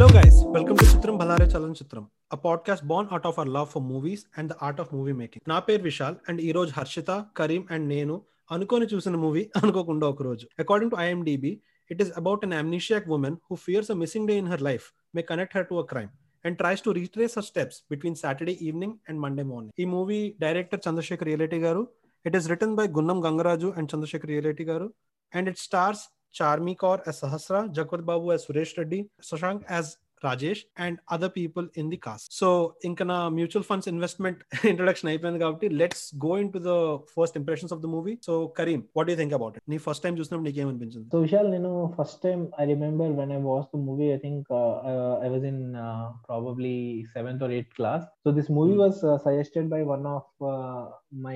Hello, guys. Welcome to Chitram Bhalare Chalan Chitram, a podcast born out of our love for movies and the art of movie making. నా పేరు Vishal and ఈ రోజు Harshita Karim and నేను అనుకోని చూసిన movie అనుకోకుండా ఒక రోజు according to I M D B it is about an amnesiac woman who fears a missing day in her life may connect her to a crime and tries to retrace her steps between Saturday evening and Monday morning. ఈ movie director Chandrasekhar Yeleti garu it is written by Gunnam Gangaraju and Chandrasekhar Yeleti garu and it stars Charmi Kaur as Sahasra, Jagpat Babu as Suresh Reddy, Shashank as Rajesh and other people in the cast so ఇంకా నా mutual funds investment introduction అయిపోయింది కాబట్టి let's go into the first impressions of the movie so Karim what you think about it నీ first time చూసినప్పుడు నీకేమనిపించింది So Vishal, you know, first time I remember when I watched the movie, I think uh, uh, I was in uh, probably seventh or eighth class. So this movie Hmm. was uh, suggested by one of uh, my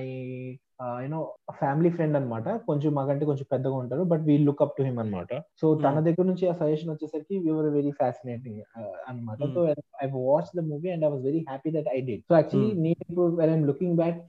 you know family friend అనమాట కొంచెం మాకంటే కొంచెం పెద్దగా ఉంటారు but we look up to him అనమాట so తన Hmm. దగ్గర నుంచి ఆ సజెషన్ వచ్చేసరికి వీఆర్ వెరీ ఫ్యాసినేటింగ్ అనమాట Hmm. So I watch the movie and I was very happy that I did so actually Hmm. నేను ఇప్పుడు when I'm looking back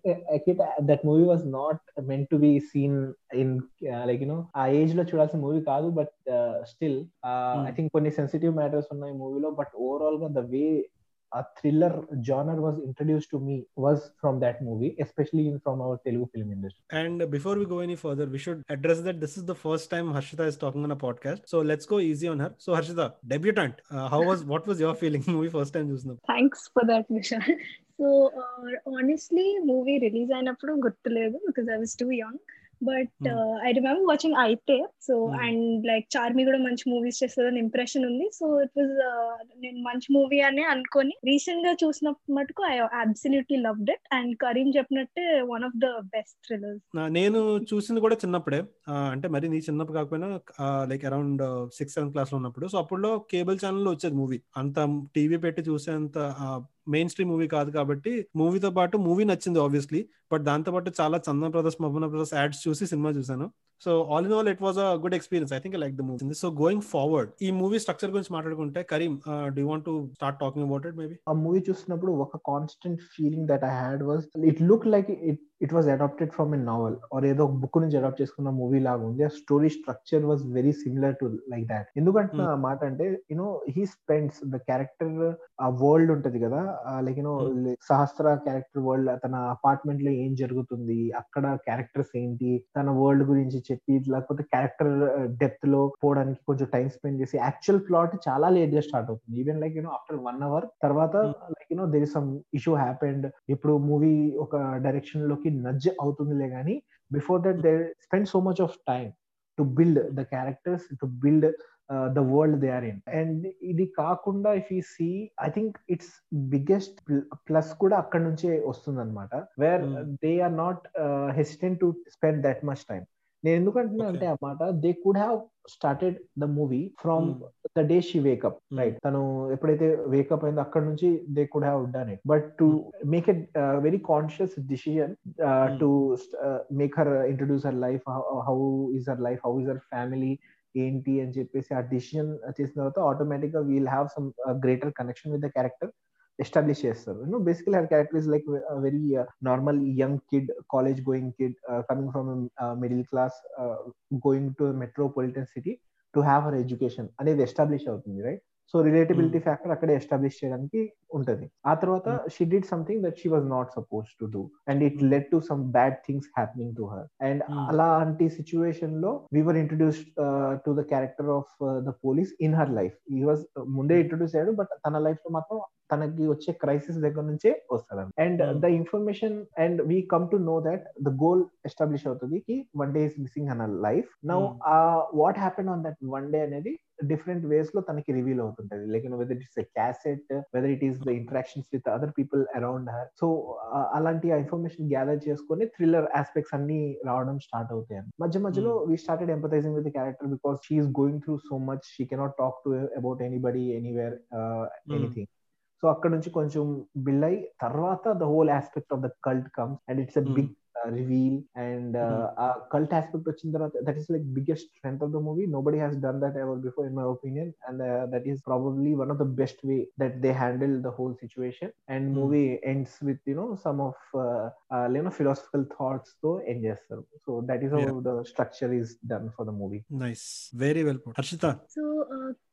that movie was not meant to be seen in like you know ఆ age లో చూడాల్సిన movie కాదు but still Hmm. I think కొన్ని sensitive matters ఉన్నాయి మూవీలో but overall గా the way a thriller genre was introduced to me was from that movie, especially in, from our Telugu film industry. And before we go any further, we should address that this is the first time Harshita is talking on a podcast. So let's go easy on her. So Harshita, debutant, uh, how was what was your feeling movie first time చూసినప్పుడు thanks for that Vishal so honestly movie release అయినప్పుడు గుర్తులేదు because I was too young but Hmm. I remember watching అయితే so Hmm. And like Charmi కూడా మంచి movies చేస్తుందని impression ఉంది so it was నేను మంచి మూవీ అనే అనుకొని రీసెంట్ గా చూసిన మటుకు I absolutely loved it and Karim చెప్పినట్టే one of the best thrillers నా- నేను చూసింది కూడా చిన్నప్పుడే ఆ, అంటే మరి నీ చిన్నప్పుడు కాకపోయినా like around six seventh class లో ఉన్నప్పుడు సో అప్పుడులో కేబుల్ ఛానల్ లో వచ్చేది మూవీ అంత టీవీ పెట్టి చూసేంత మెయిన్ స్ట్రీమ్ మూవీ కాదు కాబట్టి మూవీతో పాటు మూవీ నచ్చింది ఆబ్వియస్లీ బట్ దాంతో పాటు చాలా Chandana brothers Mabbana brothers ads చూసి సినిమా చూసాను so all in all it was a good experience I think like the movie so going forward ఈ మూవీ స్ట్రక్చర్ గురించి మాట్లాడుకుంటే Karim do want to start talking about it maybe ఆ movie చూసినప్పుడు ఒక constant feeling that I had was it look like it it was adapted from a novel or ఏదో ఒక book నుంచి adapt చేసుకున్న మూవీ లాగా ఉంది ఆ story structure was very similar to like that ఎందుకంటే Hmm. ఆ మాట అంటే you know he spends the character ఆ వరల్డ్ ఉంటది కదా like you know Hmm. Sahasra character world తన అపార్ట్మెంట్ లో ఏం జరుగుతుంది అక్కడ క్యారెక్టర్స్ ఏంటి తన వరల్డ్ గురించి చెప్పి లేకపోతే క్యారెక్టర్ డెప్త్ లో పోవడానికి కొంచెం టైం స్పెండ్ చేసి యాక్చువల్ ప్లాట్ చాలా లేట్ గా స్టార్ట్ అవుతుంది even like you know after one hour తర్వాత Hmm. Like you know there is some issue happened ఇప్పుడు మూవీ ఒక డైరెక్షన్ లోకి నజ్ అవుతుందిలే కానీ before that they spend so much of time to build the characters to build the world they are in and ఇది కాకుండా if you see I think it's biggest plus కూడా అక్కడ నుంచే వస్తుంది అనమాట where Hmm. They are not hesitant to spend that much time నేను ఎందుకంటున్నా Okay. అంటే అన్నమాట they could have started the movie from Hmm. The day she wake up Hmm. Right తను ఎప్పుడైతే వేకప్ అయిందో అక్కడ నుంచి they could have done it but to make a very conscious decision to make her introduce her life how is her life how is her family ఏంటి అని చెప్పేసి ఆ decision చేసిన తర్వాత ఆటోమేటిక్ గా we'll have some greater connection with the character establish చేస్తారు you know basically her character is like very normal young kid college going kid coming from middle class going to metropolitan city to have her education అనేది establish అవుతుంది right so relatability factor అక్కడే establish చేయడానికి ఉంటది ఆ తర్వాత she did something that she was not suppose to do and it Hmm. Led to some bad things happening to her and Hmm. అలాంటి situation లో we were introduce to the character of the police in her life ఈ was ముందే introduce అయ్యాడు but తన life లో మాత్రం తనకి వచ్చే క్రైసిస్ దగ్గర నుంచే వస్తాడు and Hmm. The information and we come to know that the goal establish అవుతుంది కి one day is missing in life now Hmm. What happen on that one day అనేది డిఫరెంట్ వేస్ లో తనకి reveal అవుతుంటది like whether it's cassette whether it is the interactions with other people around her so అలాంటి ఆ information gather చేసుకొని thriller aspects అన్ని రావడం start అవుతాయి మధ్య మధ్యలో we started empathizing with character because she's going through so much she cannot talk to about anybody anywhere anything so అక్కడ నుంచి కొంచెం బిల్డ్ అయ్యి తర్వాత the whole aspect of the cult comes and it's a Hmm. Big reveal and Hmm. ఆ cult aspect వచ్చిన తర్వాత that is like biggest strength of the movie nobody has done that ever before in my opinion and that is probably one of the best way that they handle the whole situation and Hmm. Movie ends with you know some of you know philosophical thoughts తో end చేస్తారు so that is how Yeah. The structure is done for the movie nice very well put Harshita so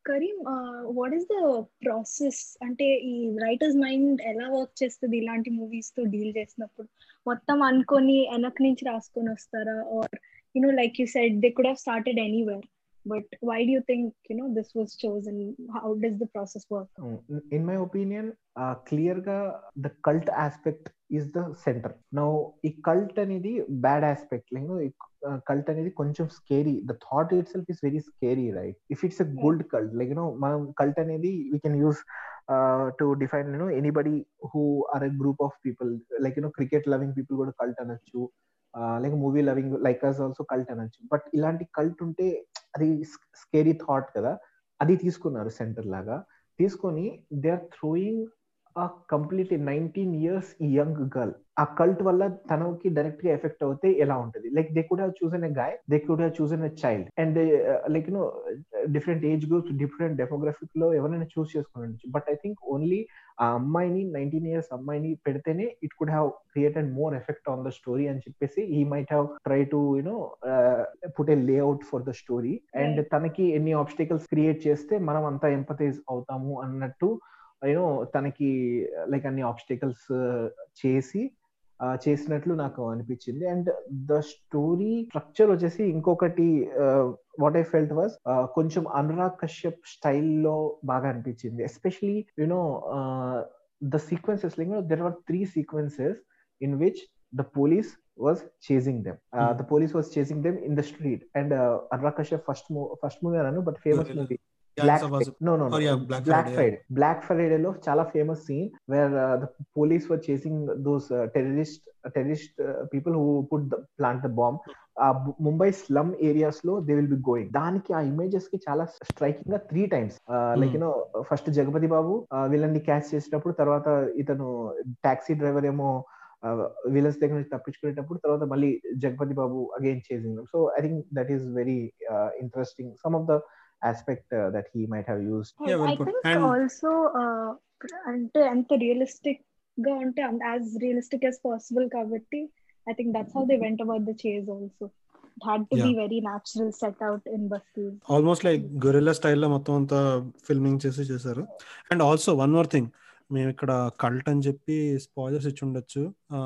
Karim what is the process అంటే ఈ writers mind ఎలా work చేస్తుంది ఇలాంటి movies తో deal చేసినప్పుడు మొత్తం అనుకొని వెనక్ నుంచి రాసుకొని వస్తారా or you know like you said they could have started anywhere but why do think you know this was chosen how does the process work in my opinion clear గా the cult aspect is the centre now ఈ cult అనేది bad aspect like cult అనేది కొంచెం scary the thought itself is very scary right if it's a good cult like you know మనం cult అనేది we can use to define you know anybody who are a group of people like you know cricket loving people కూడా cult అనొచ్చు like movie loving like us also cult అనొచ్చు but ఇలాంటి cult ఉంటే అది scary thought కదా అది తీసుకున్నారు సెంటర్ లాగా తీసుకొని దే ఆర్ థ్రోయింగ్ ఆ complete nineteen years young girl ఆ కల్ట్ వల్ల తనకి డైరెక్ట్ గా ఎఫెక్ట్ అవుతే ఎలా ఉంటుంది like they could have chosen a guy they could have chosen a child and like you know different age groups different demographic లో ఎవరైనా చూస్ చేసుకుని ఉండొచ్చు బట్ ఐ థింక్ ఓన్లీ ఆ అమ్మాయిని నైన్టీన్ ఇయర్స్ అమ్మాయిని పెడితేనే it could have created more effect on the story అని చెప్పేసి ఈ might have try to you know put a layout for the story and తనకి ఎన్ని ఆబ్స్టికల్స్ క్రియేట్ చేస్తే మనం అంతా ఎంపతైజ్ అవుతాము అన్నట్టు యూనో తనకి లైక్ అన్ని ఆబ్స్టికల్స్ చేసి చేసినట్లు నాకు అనిపించింది అండ్ ద స్టోరీ స్ట్రక్చర్ వచ్చేసి ఇంకొకటి వాట్ ఐ ఫెల్ట్ వాజ్ కొంచెం అనురాగ్ కశ్యప్ స్టైల్లో బాగా అనిపించింది especially you know the sequences like there are three sequences in which the police was chasing them. Uh, Hmm. The police was chasing them in the street. And uh, Anurag Kashyap first mo- first movie అన్నాను but famous Yeah, movie. Gangs Black of Friday. Wasseypur. No, no, no. Oh, yeah, Black Black Friday, Friday. Black Friday లో చాలా famous scene where the police were chasing those terrorist terrorist people who put the plant the bomb ఆ Mumbai slum areas లో they will be going దానికి ఆ images కి చాలా striking గా three times like Hmm. You know first Jagapathi Babu వీళ్ళని catch చేసేటప్పుడు తర్వాత ఇతను టాక్సీ డ్రైవర్ ఏమో విలన్స్ దగ్గర నుంచి తప్పించుకునేటప్పుడు తర్వాత మళ్ళీ Jagapathi Babu again chasing so I think that is very interesting some of the aspect that he might have use Yeah, well I put. Think And- also అంటే అంత రియలిస్టిక్ గా ఉంటే యాజ్ రియలిస్టిక్ యాజ్ పాసిబుల్ కాబట్టి I think that's how they went about the chase also had to be Yeah. Very natural set out in basti almost like guerrilla స్టైల్లో మొత్తం అంతా filming చేసి చేశారు and also one more thing మేము ఇక్కడ cult అని చెప్పి స్పాయిలర్స్ ఇచ్చి ఉండొచ్చు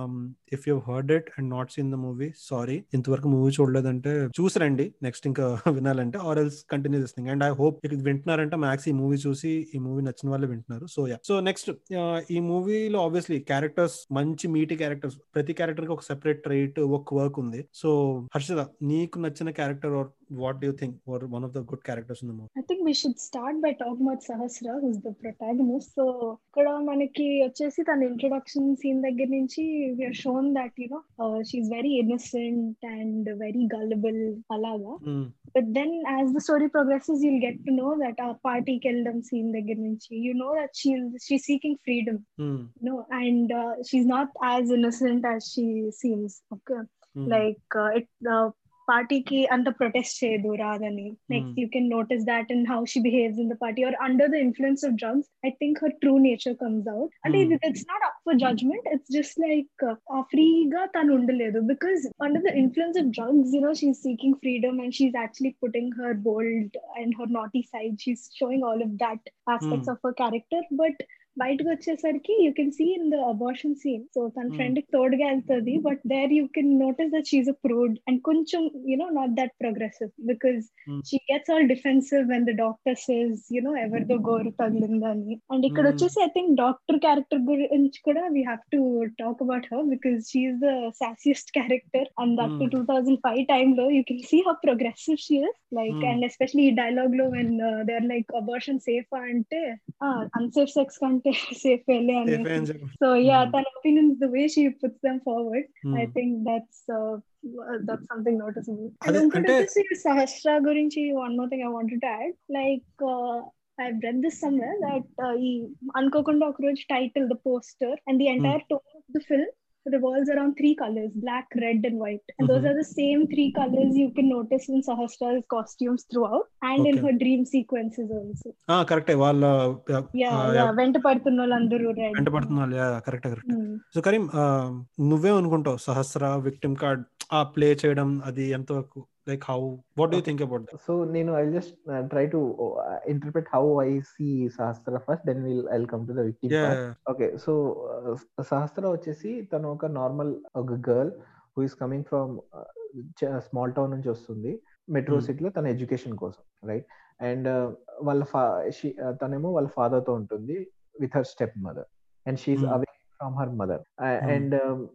if you heard it and not seen the movie sorry ఇంతవరకు మూవీ చూడలేదంటే చూసిరండి నెక్స్ట్ ఇంకా వినాలంటే or else continue this thing and I hope ఇక్కడ వింటున్నారంటే మ్యాక్స్ ఈ మూవీ చూసి ఈ మూవీ నచ్చిన వాళ్ళే వింటున్నారు సో యా సో నెక్స్ట్ ఈ మూవీలో ఆబ్వియస్లీ క్యారెక్టర్స్ మంచి మీటి క్యారెక్టర్స్ ప్రతి క్యారెక్టర్ కి ఒక సెపరేట్ ట్రైట్ ఒక వర్క్ ఉంది సో హర్షిత నీకు నచ్చిన character or what do think are one of the good characters in the movie I think we should start by talk about Sahasra who's the protagonist so ఇక్కడ మనకి వచ్చేసి తన ఇంట్రొడక్షన్ సీన్ దగ్గర నుంచి we are shown that you know she's very innocent and very gullible అలాగా but then as the story progresses you'll get to know that ఆ పార్టీకి వెళ్ళడం సీన్ దగ్గర నుంచి you know that she she seeking freedom no and uh, she's not as innocent as she seems okay like uh, it uh, పార్టీకి అంత protest చేయదు రాదని next you can notice that and how she behaves in the party or under the influence of drugs I think her true nature comes out అంటే ఇది it's not up for judgement it's just like ఫ్రీగా తను ఉండలేదు because under the influence of drugs you know she seeking freedom and she's actually putting her bold and her naughty side she's showing all of that aspects of her character but బయటకు వచ్చేసరికి you can see in the abortion scene so తన friend కి తోడుగా వెళ్తుంది but there you can notice that she's a prude and కొంచెం you know not that progressive because she gets all defensive when the doctor says you know ఎవరిదో గోరు తగిలిందని and ఇక్కడ వచ్చేసి I think doctor character గురించి కూడా we have to talk about her because she's the sassiest character and that to two thousand five time లో you can see how progressive she is like and especially ఈ dialogue లో when they are like abortion safe అంటే unsafe sex కంటే safe వెళ్ళే అని so yeah తన opinions the way she puts them forward I think that's that's something noticeable and ఇంకోటి వచ్చేసి సహస్ర గురించి one more thing I wanted to add like I read this somewhere that ఈ అనుకోకుండా ఒక రోజు title the poster and the entire tone of the film revolves around three colors black red and white and mm-hmm. those are the same three colors you can notice in sahasra's costumes throughout and okay. in her dream sequences also ah correct వాళ్ళ yeah yeah వెంట పడుతున్న వాళ్ళందరూ red వెంట పడుతున్న వాళ్ళు correct correct so Karim నువ్వే అనుకుంటావు Sahasra victim card ఆ ప్లే చేయడం అది ఎంతవరకు Like how? What do you think about that? So నేను I'll just uh, try to uh, interpret how I see Sahasra first, then we'll I'll come to the victim Yeah. part. Okay so Sahasra వచ్చేసి తను ఒక normal ఒక girl who is coming from small town నుంచి వస్తుంది metro Hmm. సిటీలో తన education కోసం right and వాళ్ళ ఫా తనేమో వాళ్ళ father తో ఉంటుంది with her step mother and she's Hmm. Away from her mother and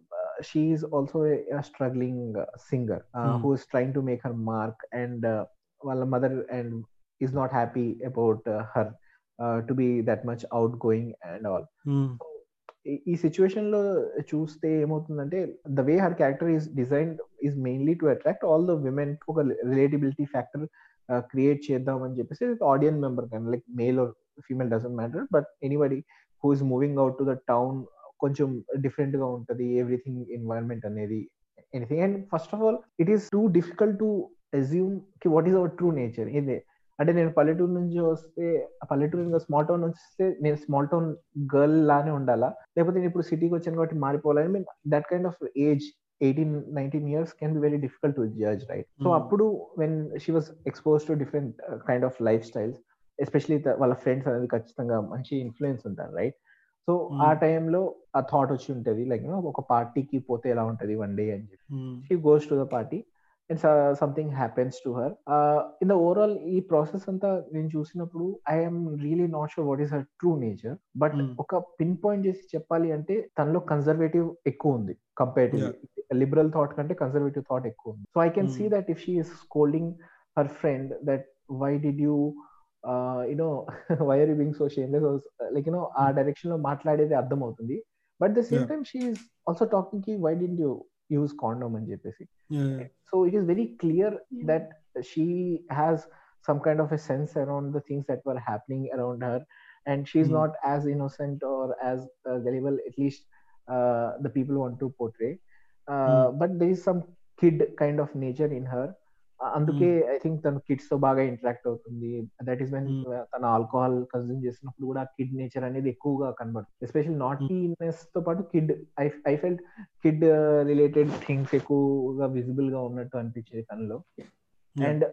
she is also struggling singer Hmm. Who is trying to make her mark and వాళ్ళ mother and is not happy about her to be that much out going and all Hmm. ఈ- ఈ situation లో చూస్తే ఏమవుతుందంటే the way her character is design is mainly to attract all the women ఒక relatability factor create చేద్దాం అని చెప్పేసి audience member కానీ like male or female doesn't matter but anybody who is moving out to the town కొంచెం different గా ఉంటది everything environment అనేది anything and first of all it is too difficult to assume కి what is our true nature ఇదే అంటే నేను పల్లెటూరు నుంచి వస్తే ఆ పల్లెటూరు ఇంకా స్మాల్ టౌన్ నుంచి వస్తే నేను స్మాల్ టౌన్ గర్ల్ లానే ఉండాలా లేకపోతే నేను ఇప్పుడు సిటీకి వచ్చాను కాబట్టి మారిపోవాలి mean that kind of age eighteen nineteen years can be very difficult to judge right so Hmm. అప్పుడు when she was expose to different kind of lifestyles especially వాళ్ళ ఫ్రెండ్స్ అనేది ఖచ్చితంగా మంచి ఇన్ఫ్లుయెన్స్ ఉంటారు రైట్ సో ఆ Hmm. టైంలో ఆ thought వచ్చి ఉంటది లైక్ ఒక పార్టీకి పోతే ఎలా ఉంటది వన్ డే అని చెప్పి Hmm. She goes to the party and something happens to her in the overall ఈ ప్రాసెస్ అంతా నేను చూసినప్పుడు I'm really not sure what is her true nature but Hmm. ఒక పిన్ పాయింట్ చేసి చెప్పాలి అంటే తనలో కన్జర్వేటివ్ ఎక్కువ ఉంది కంపేరిటివ్లీ లిబరల్ థాట్ కంటే కన్జర్వేటివ్ థాట్ ఎక్కువ ఉంది so I can see Hmm. That if she is scolding her friend that why did you you know why are you being so shameless like you know ఆ direction లో మాట్లాడేది అర్థం అవుతుంది but the same Yeah. Time she is also talking కి why did you use condom అని చెప్పేసి Yeah. so it is very clear Yeah. that she has some kind of a sense around the things that were happening around her and she's Hmm. not as innocent or as uh, gullible at least uh, the people want to portray uh, but there is some kid kind of nature in her Uh, అందుకే I think తను kids తో బాగా interact అవుతుంది that is when Hmm. తన alcohol consume చేసినప్పుడు కూడా kid nature అనేది ఎక్కువగా కనబడుతుంది ఎస్పెషల్ నాటీనెస్ తో పాటు kid I I felt kid related things ఎక్కువగా విజిబుల్ గా ఉన్నట్టు అనిపించేది తనలో Yeah. అండ్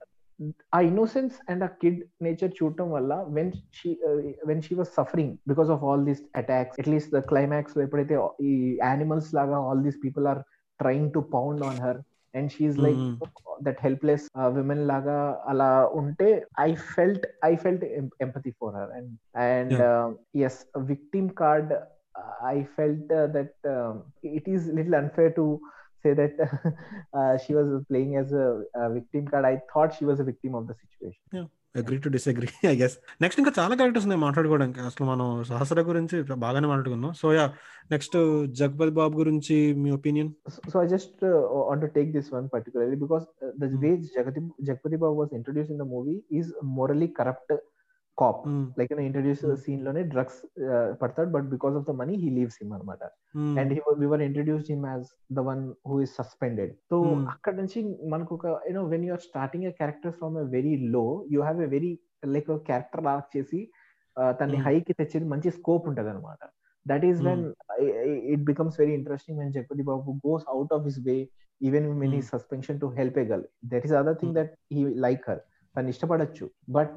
ఆ ఇన్నోసెన్స్ అండ్ ఆ కిడ్ నేచర్ చూడటం వల్ల when she when she was suffering because of all these attacks at least the climax ఎప్పుడైతే ఈ యానిమల్స్ లాగా all these people are trying to pound on her and she like Mhm. That helpless women లాగా అలా ఉంటే I felt I felt empathy for her and and as victim card I felt that it is little unfair to say that uh, she was playing as a, a victim card. I thought she was a victim of the situation. Agree to disagree I guess next ఇంకా చాలా characters ఉన్నాయి మాట్లాడుకోవడానికి అసలు మనం సహస్ర గురించి బాగానే మాట్లాడుకున్నాం so yeah next Jagapathi Babu గురించి మీ opinion So, so I just uh, want to take this one particularly because uh, the Hmm. way Jagati, Jagpati Babu was introduced in the movie is morally corrupt cop. Like you know, introduced Hmm. the scene lone drugs uh, padtad, but because of the money, he leaves him anamata. And he, wa- we were introduced him as the one who is suspended. So Hmm. అక్కడ నుంచి మనకు ఒక you know when you are starting a character from a very low, you have a very like a character arc చేసి uh, తన్ని Hmm. High కి తెచ్చేది మంచి scope ఉంటది అనమాట that is when it becomes very interesting when Jagapathi Babu goes out of his way even when he Hmm. Suspension to help a girl that is other thing Hmm. That he like her తను ఇష్టపడచ్చు but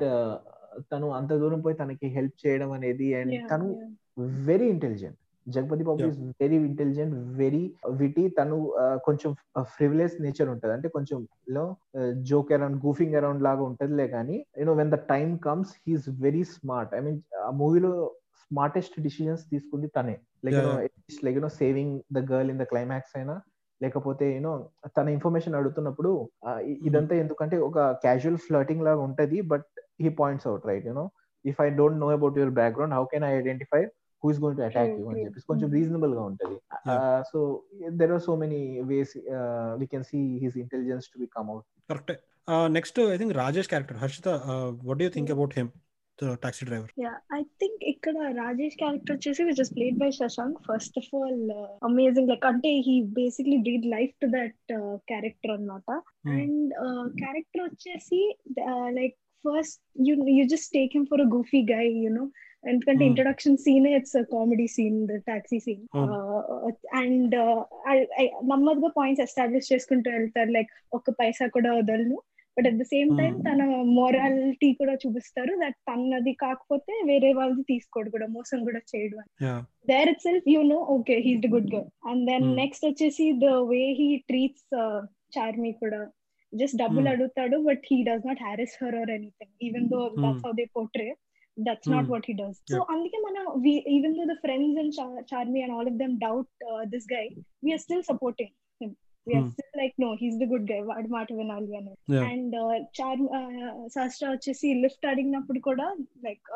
తను అంత దూరం పోయి తనకి help చేయడం అనేది and Yeah, తను yeah. Very intelligent Jagapathi Babu Yeah. Is very intelligent very witty తను uh, కొంచెం ఫ్రివిలెస్ నేచర్ ఉంటది అంటే కొంచెం you know joke around goofing around లాగా ఉంటదిలే కానీ you know when the time comes he's very smart I mean ఆ మూవీలో స్మార్టెస్ట్ డిసిజన్స్ తీసుకుంది తనే like Yeah, you know like you know saving the girl in the climax అయినా లేకపోతే యూనో తన ఇన్ఫర్మేషన్ అడుగుతున్నప్పుడు ఆ, ఇ- ఇదంతా ఎందుకంటే ఒక క్యాజువల్ ఫ్లర్టింగ్ లాగా ఉంటది but he points out right you know if I don't know about your background how can I identify who is going to attack True, you అని true. చెప్పేసి కొంచెం Mhm. రీజనబుల్ గా ఉంటది Yeah. So there are so many ways we can see his intelligence to become out కరెక్టే next I think Rajesh character Harshitha what do think about him taxi driver yeah I think ఇక్కడ Rajesh character వచ్చేసి which is played by Shashank first of all amazing like అంటే he basically breathed life to that character అన్నమాట and character వచ్చేసి like first you you just take him for a goofy guy you know ఎందుకంటే Hmm. Introduction scene it's comedy scene the taxi scene and నెమ్మదిగా points establish చేసుకుంటూ వెళ్తారు like ఒక్క పైసా కూడా వదలను but at the same time Hmm. తన morality కూడా చూపిస్తారు దట్ తనది కాకపోతే వేరే వాళ్ళది తీసుకోడు కూడా మోసం కూడా చేయడు yeah there itself you know okay he's the good girl and then Hmm. Next వచ్చేసి the way he treats Charmi కూడా జస్ట్ డబ్బులు Hmm. అడుగుతాడు but he does not harass her or anything even though Hmm. That's how they portray that's not Hmm. What he does so Yeah. అందుకే మనం even though the friends and Charmi and all of them doubt this guy we're still supporting him we're Hmm. Still like no he's the good guy వాడి మాట వినాలి అని Yeah. And Charmi శాస్త్ర వచ్చేసి lift అడిగినప్పుడు కూడా like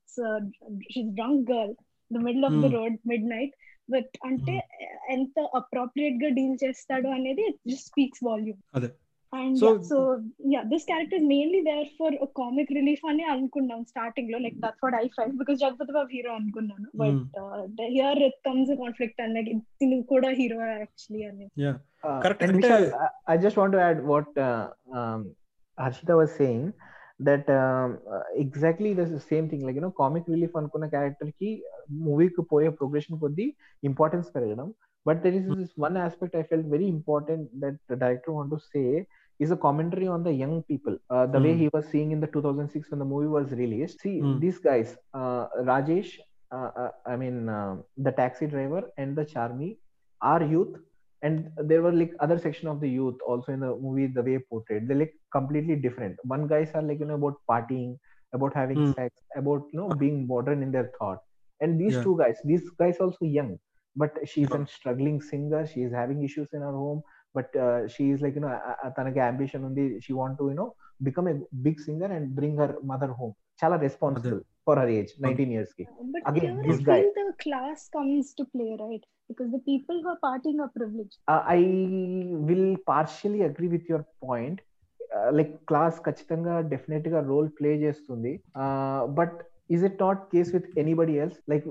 drunk girl the middle of the Hmm. Road midnight but అంటే ఎంత అప్రోప్రియేట్ గా డీల్ చేస్తాడు అనేది జస్ట్ స్పీక్స్ వాల్యూమ్ అదే. And So- so yeah this character mainly there for comic relief అని అనుకున్నాం స్టార్టింగ్ లో like that's what I feel because Jagapathi Babu hero అనుకున్నాను but here it comes conflict అన్న తిను కూడా హీరో యాక్చువల్లీ అని Uh, Correct. And అంటే- Vishal, I, I just want to add what uh, um, Harshita was saying that um, uh, exactly the same thing. Like you know, comic relief అనుకున్న character కి మూవీకి పోయే progression కొద్దీ importance పెరగడం but there is this one aspect I felt very important that director want to say is a commentary on the young people uh, the way Hmm. he was seeing in the 2006 when the movie was released see Hmm. these guys uh, rajesh uh, uh, i mean uh, the taxi driver and the charmi are youth and there were like other section of the youth also in the movie the way portrayed they look completely different one guys are like you know about partying about having Hmm. sex about you know being modern in their thought and these Yeah. two guys these guys also young but she's Yeah. a struggling singer she is having issues in her home but uh, she is like you know a- a- తనకి ambition ఉంది she want to you know become a big singer and bring her mother home చాలా responsible for her age 19 years కి But Again, here this I guy. feel the class comes to play, right? Because the people who are partying are privileged. uh, I will partially agree with your point. Like class ఖచ్చితంగా definite గా role play చేస్తుంది but is it not case with anybody else like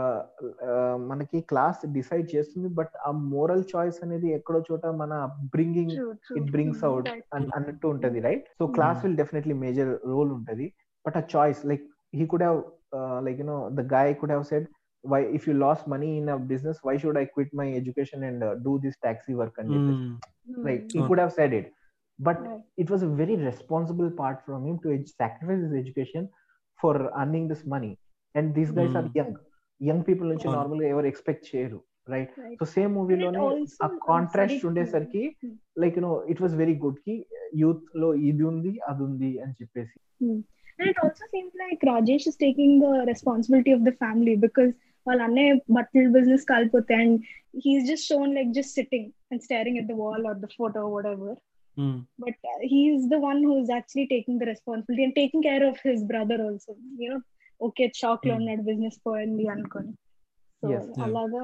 మనకి class decide చేస్తుంది but ఆ moral choice అనేది ఎక్కడో చోట మన bringing True, true. It brings Mm, out right. అన్నట్టు ఉంటది right so class will definitely major role ఉంటది బట్ ఆ choice like he could have like you know the guy could have said why if you lost money in a business why should i quit my education and uh, do this taxi work and Mm. Mm, right he Mm. could have said it but right. it was a very responsible part from him to ed- sacrifice his education for earning this money and these guys are Mm. young young people నుంచి అవును. Normal గా ఎవరు expect చేయరు right right. So same And it మూవీలోనే also- ఆ I'm contrast sorry. ఉండేసరికి Hmm. Like you know it was very good కి youth లో ఇది ఉంది అది ఉంది అని చెప్పేసి And it also seems like Rajesh is taking the responsibility of the family because వాళ్ళ అన్నయ్య బట్టల బిజినెస్ కాలిపోతే and he's just shown like just sitting and staring at the wall or the photo whatever Mm. But he's the one who's actually taking the responsibility and taking care of his brother also you know okay shock లో Hmm. ఉన్నాడు business పోయింది అనుకొని so Yes. Yeah. అలాగా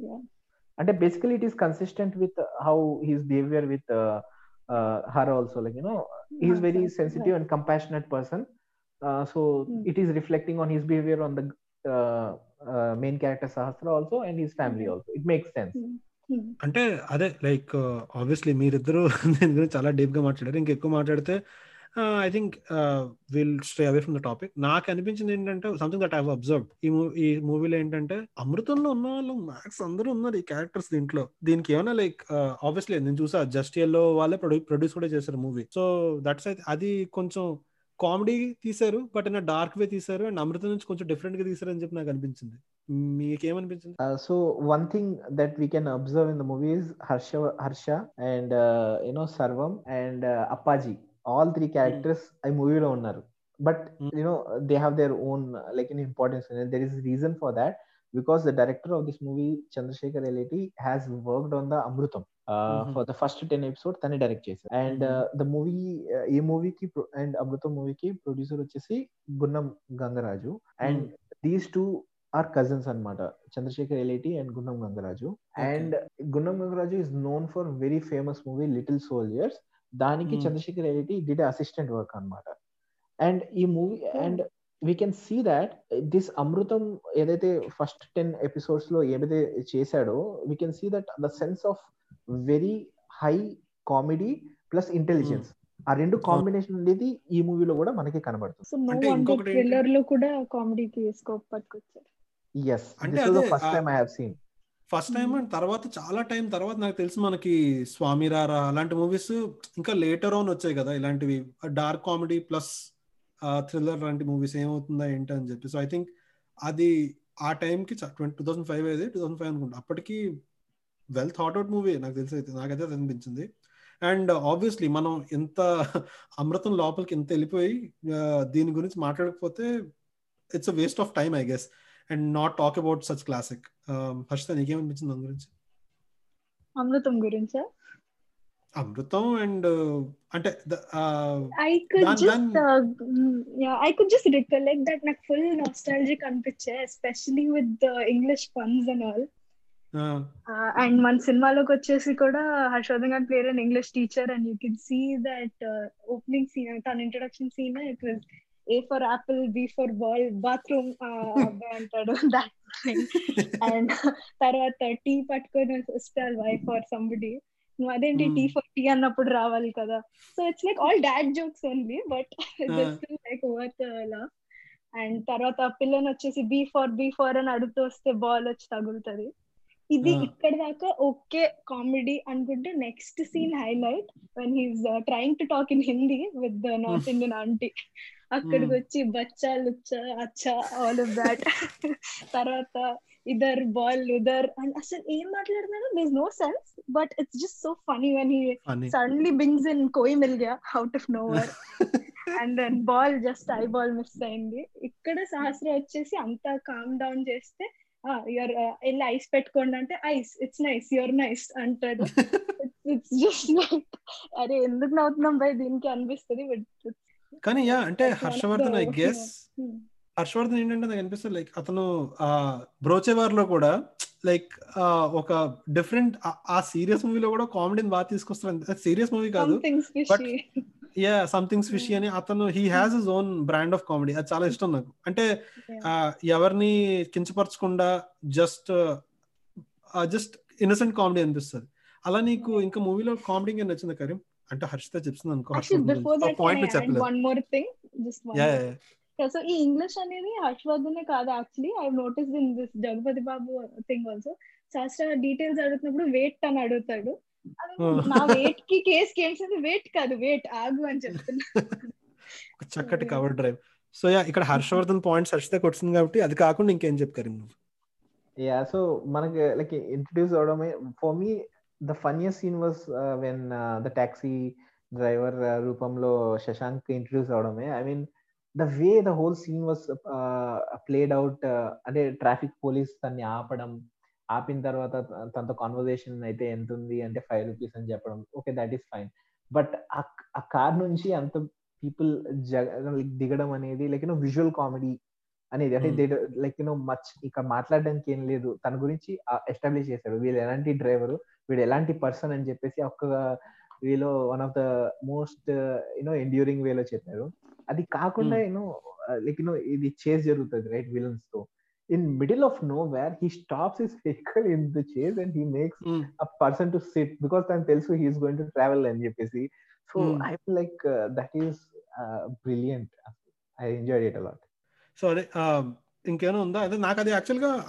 అంటే basically it is consistent with how he's behaviour with her also like you know he's very sensitive and compassionate person uh, so Mm. it is reflecting on his behavior on the uh, uh, main character sahasra also and his family Mhm. also it makes sense అంటే అదే like obviously మీరిద్దరు దీని గురించి చాలా deep గా మాట్లాడారు ఇంకెక్కువ మాట్లాడితే I think will stay away from the topic నాకు అనిపించింది ఏంటంటే సంథింగ్ దట్ హావ్ అబ్జర్వ్ ఈ మూ ఈ మూవీలో ఏంటంటే అమృతంలో ఉన్న వాళ్ళు మ్యాక్స్ అందరూ ఉన్నారు ఈ క్యారెక్టర్స్ దీంట్లో దీనికి ఏమైనా లైక్ ఆబ్వియస్లీ నేను చూసా జస్ట్ ఎల్లో వాళ్ళే ప్రొడ్యూస్ కూడా చేశారు మూవీ సో దట్స్ అది కొంచెం కామెడీ తీశారు బట్ ఇన్ డార్క్ వే తీశారు అండ్ అమృతం నుంచి కొంచెం డిఫరెంట్ గా తీశారు అని చెప్పి నాకు అనిపించింది మీకేమనిపించింది uh, so one thing that we can observe in the movie is harsha harsha and uh, you know sarvam and uh, appaji all three characters i movie lo unnaru but Mm. you know they have their own uh, like an importance and there is a reason for that because the director of this movie chandrasekhar eleti has worked on the amrutam uh, Mhm. for the first 10 episodes తనే direct చేశారు and Mhm. The movie ఈ మూవీకి and Amrutham మూవీకి producer వచ్చేసి Gunnam Gangaraju and these two are cousins అన్నమాట Chandrasekhar Yeleti and Gunnam Gangaraju and Gunnam Gangaraju is known for very famous movie Little Soldiers దానికి Hmm. Chandrasekhar Yeleti did assistant work అన్నమాట and ఈ movie and we can see that this Amrutham ఏదైతే first ten episodes లో ఏదైతే చేశాడో we can see that the sense of very high comedy plus intelligence ఆ రెండు combination అనేది ఈ మూవీలో కూడా మనకి కనబడుతుంది సో నో అంటే వండర్ ఇంకొకటి ఏంటి- థ్రిల్లర్ లో కూడా కామెడీకి స్కోప్ పట్టుకొచ్చారు ఎస్ అంటే దిస్ ద అదే, ఫస్ట్ ఆ- time I have seen first time Mhm. And తర్వాత చాలా టైం తర్వాత నాకు తెలిసి మనకి స్వామి రారా అలాంటి మూవీస్ ఇంకా లేటర్ ఆన్ వచ్చాయి కదా ఇలాంటివి డార్క్ కామెడీ ప్లస్ థ్రిల్లర్ లాంటి మూవీస్ ఏమవుతుందా ఏంటి అని చెప్పి సో ఐ థింక్ అది ఆ టైంకి ట్వంటీ టూ థౌసండ్ ఫైవ్ అయితే టూ థౌసండ్ ఫైవ్ అనుకుంటా అప్పటికి వెల్ థాట్ అవుట్ మూవీ నాకు తెలిసి అయితే నాకైతే అది అనిపించింది అండ్ ఆబ్వియస్లీ మనం ఎంత అమృతం లోపలికి ఎంత వెళ్ళిపోయి ఆ, దీని గురించి మాట్లాడకపోతే it's a waste of time I guess and not talk about such classic Harshitha నీకేమనిపించింది దాని గురించి అమృతం గురించా అమృతం అండ్ అంటే the, uh, ఐ కుడ్ దాన్- just I could just recollect that నాకు ఫుల్ నాస్టాలజిక్ అనిపించే especially with English puns and all uh, and మన సినిమాలోకి వచ్చేసి కూడా Harshavardhan garu player and English teacher and you can see that opening scene తన introduction scene it was A for apple B for ball bathroom అబ్బాయి అంటాడు that and తర్వాత tea పట్టుకొని వస్తారు వైఫ్ ఆర్ సంబడి నువ్వు అదేంటి Hmm. టీ ఫర్ టీ అన్నప్పుడు రావాలి కదా so it's like all dad jokes only but like worth లా అండ్ తర్వాత ఆ పిల్లని వచ్చేసి బీ ఫర్ బీ ఫర్ అని అడుగుతూ వస్తే బాల్ వచ్చి తగులుతుంది ఇది Ah. ఇక్కడ దాకా ఓకే కామెడీ అనుకుంటే next scene highlight when he's trying to talk in Hindi with the north Indian aunty అక్కడికి Hmm. వచ్చి బచ్చా లుచ్చా అచ్చా ఆల్ ఆఫ్ దాట్ తర్వాత ఇదర్ బాల్ ఉదర్ అండ్ అసలు ఏం మాట్లాడుతున్నాడు this no sense but it's just so funny when he funny. Suddenly brings in కోయి మిల్ గయా out of nowhere and then ball just I ball miss అయింది ఇక్కడ సహస్ర వచ్చేసి అంతా కామ్ డౌన్ చేస్తే యువర్ వెళ్ళి ఐస్ పెట్టుకోండి అంటే ice it's nice your nice అంటాడు ఇట్స్ జస్ట్ లైక్ అరే ఎందుకు నవ్వుతున్నాం బై దీనికి అనిపిస్తుంది బట్ కానీ యా అంటే That's one of Harshavardhan I the- guess Harshavardhan ఏంటంటే నాకు అనిపిస్తుంది లైక్ అతను ఆ బ్రోచేవార్ లో కూడా లైక్ ఒక డిఫరెంట్ ఆ సీరియస్ మూవీలో కూడా కామెడీని బాగా తీసుకొస్తారు సీరియస్ మూవీ కాదు something special yeah something fishy అని అతను he has his own brand of comedy అది చాలా ఇష్టం నాకు అంటే ఆ, ఎవరిని కించపరచకుండా జస్ట్ జస్ట్ ఇన్నసెంట్ కామెడీ అనిపిస్తుంది అలా నీకు ఇంకా మూవీలో కామెడీ ఏం నచ్చింది కరీం అంటే హర్షిత చెప్తుంది అనుకో యాక్చువల్లీ బిఫోర్ దట్ పాయింట్ చెప్పలేదు one more thing just one yeah so ఈ ఇంగ్లీష్ అనేది హర్షవర్ధనే కాదు actually I notice in this Jagapathi Babu thing also శాస్త్ర డీటెయిల్స్ అడుగుతున్నప్పుడు వెయిట్ అని అడుగుతాడు అది Oh. నా వెయిట్ కి కేస్ కేసింది వెయిట్ కాదు వెయిట్ ఆగు అని చెప్తున్నా ఒక చక్కటి Yeah. Cover drive so yeah ఇక్కడ హర్షవర్ధన్ పాయింట్స్ హర్షిత కొట్టింది కాబట్టి అది కాకుండా ఇంకేం చెప్పారు నువ్వు యా సో మనకి లైక్ ఇంట్రడ్యూస్ అవడమే for me the funniest scene was when the taxi driver రూపంలో శశాంక్ ఇంట్రడ్యూస్ అవడమే I mean the way the whole scene was played out అంటే ట్రాఫిక్ పోలీస్ తన్ని ఆపడం ఆపిన తర్వాత త- తనతో కాన్వర్జేషన్ అయితే ఎంత ఉంది అంటే ఫైవ్ రూపీస్ అని చెప్పడం okay that is fine but ఆ కార్ నుంచి అంత పీపుల్ దిగడం అనేది లైక్ యూనో విజువల్ కామెడీ అనేది అంటే Hmm. They like you know much ఇక్కడ మాట్లాడడానికి ఏం లేదు తన గురించి ఎస్టాబ్లిష్ చేశాడు వీళ్ళు ఎలాంటి డ్రైవర్ వీడు ఎలాంటి పర్సన్ అని చెప్పేసి ఒక్క వీలో one of the most you know enduring వేలో చెప్పారు అది కాకుండా Hmm. యూనో లైక్ యూనో ఇది చేస్ జరుగుతుంది రైట్ విలన్స్ తో in middle of nowhere he stops his vehicle in the chase and he makes a person to sit because తనకు తెలుసు he's going to travel అని చెప్పేసి so Hmm. I like that is brilliant I enjoy it a lot so అదే ఆ, ఇంకేమైనా ఉందా అదే నాకు అది యాక్చువల్ గా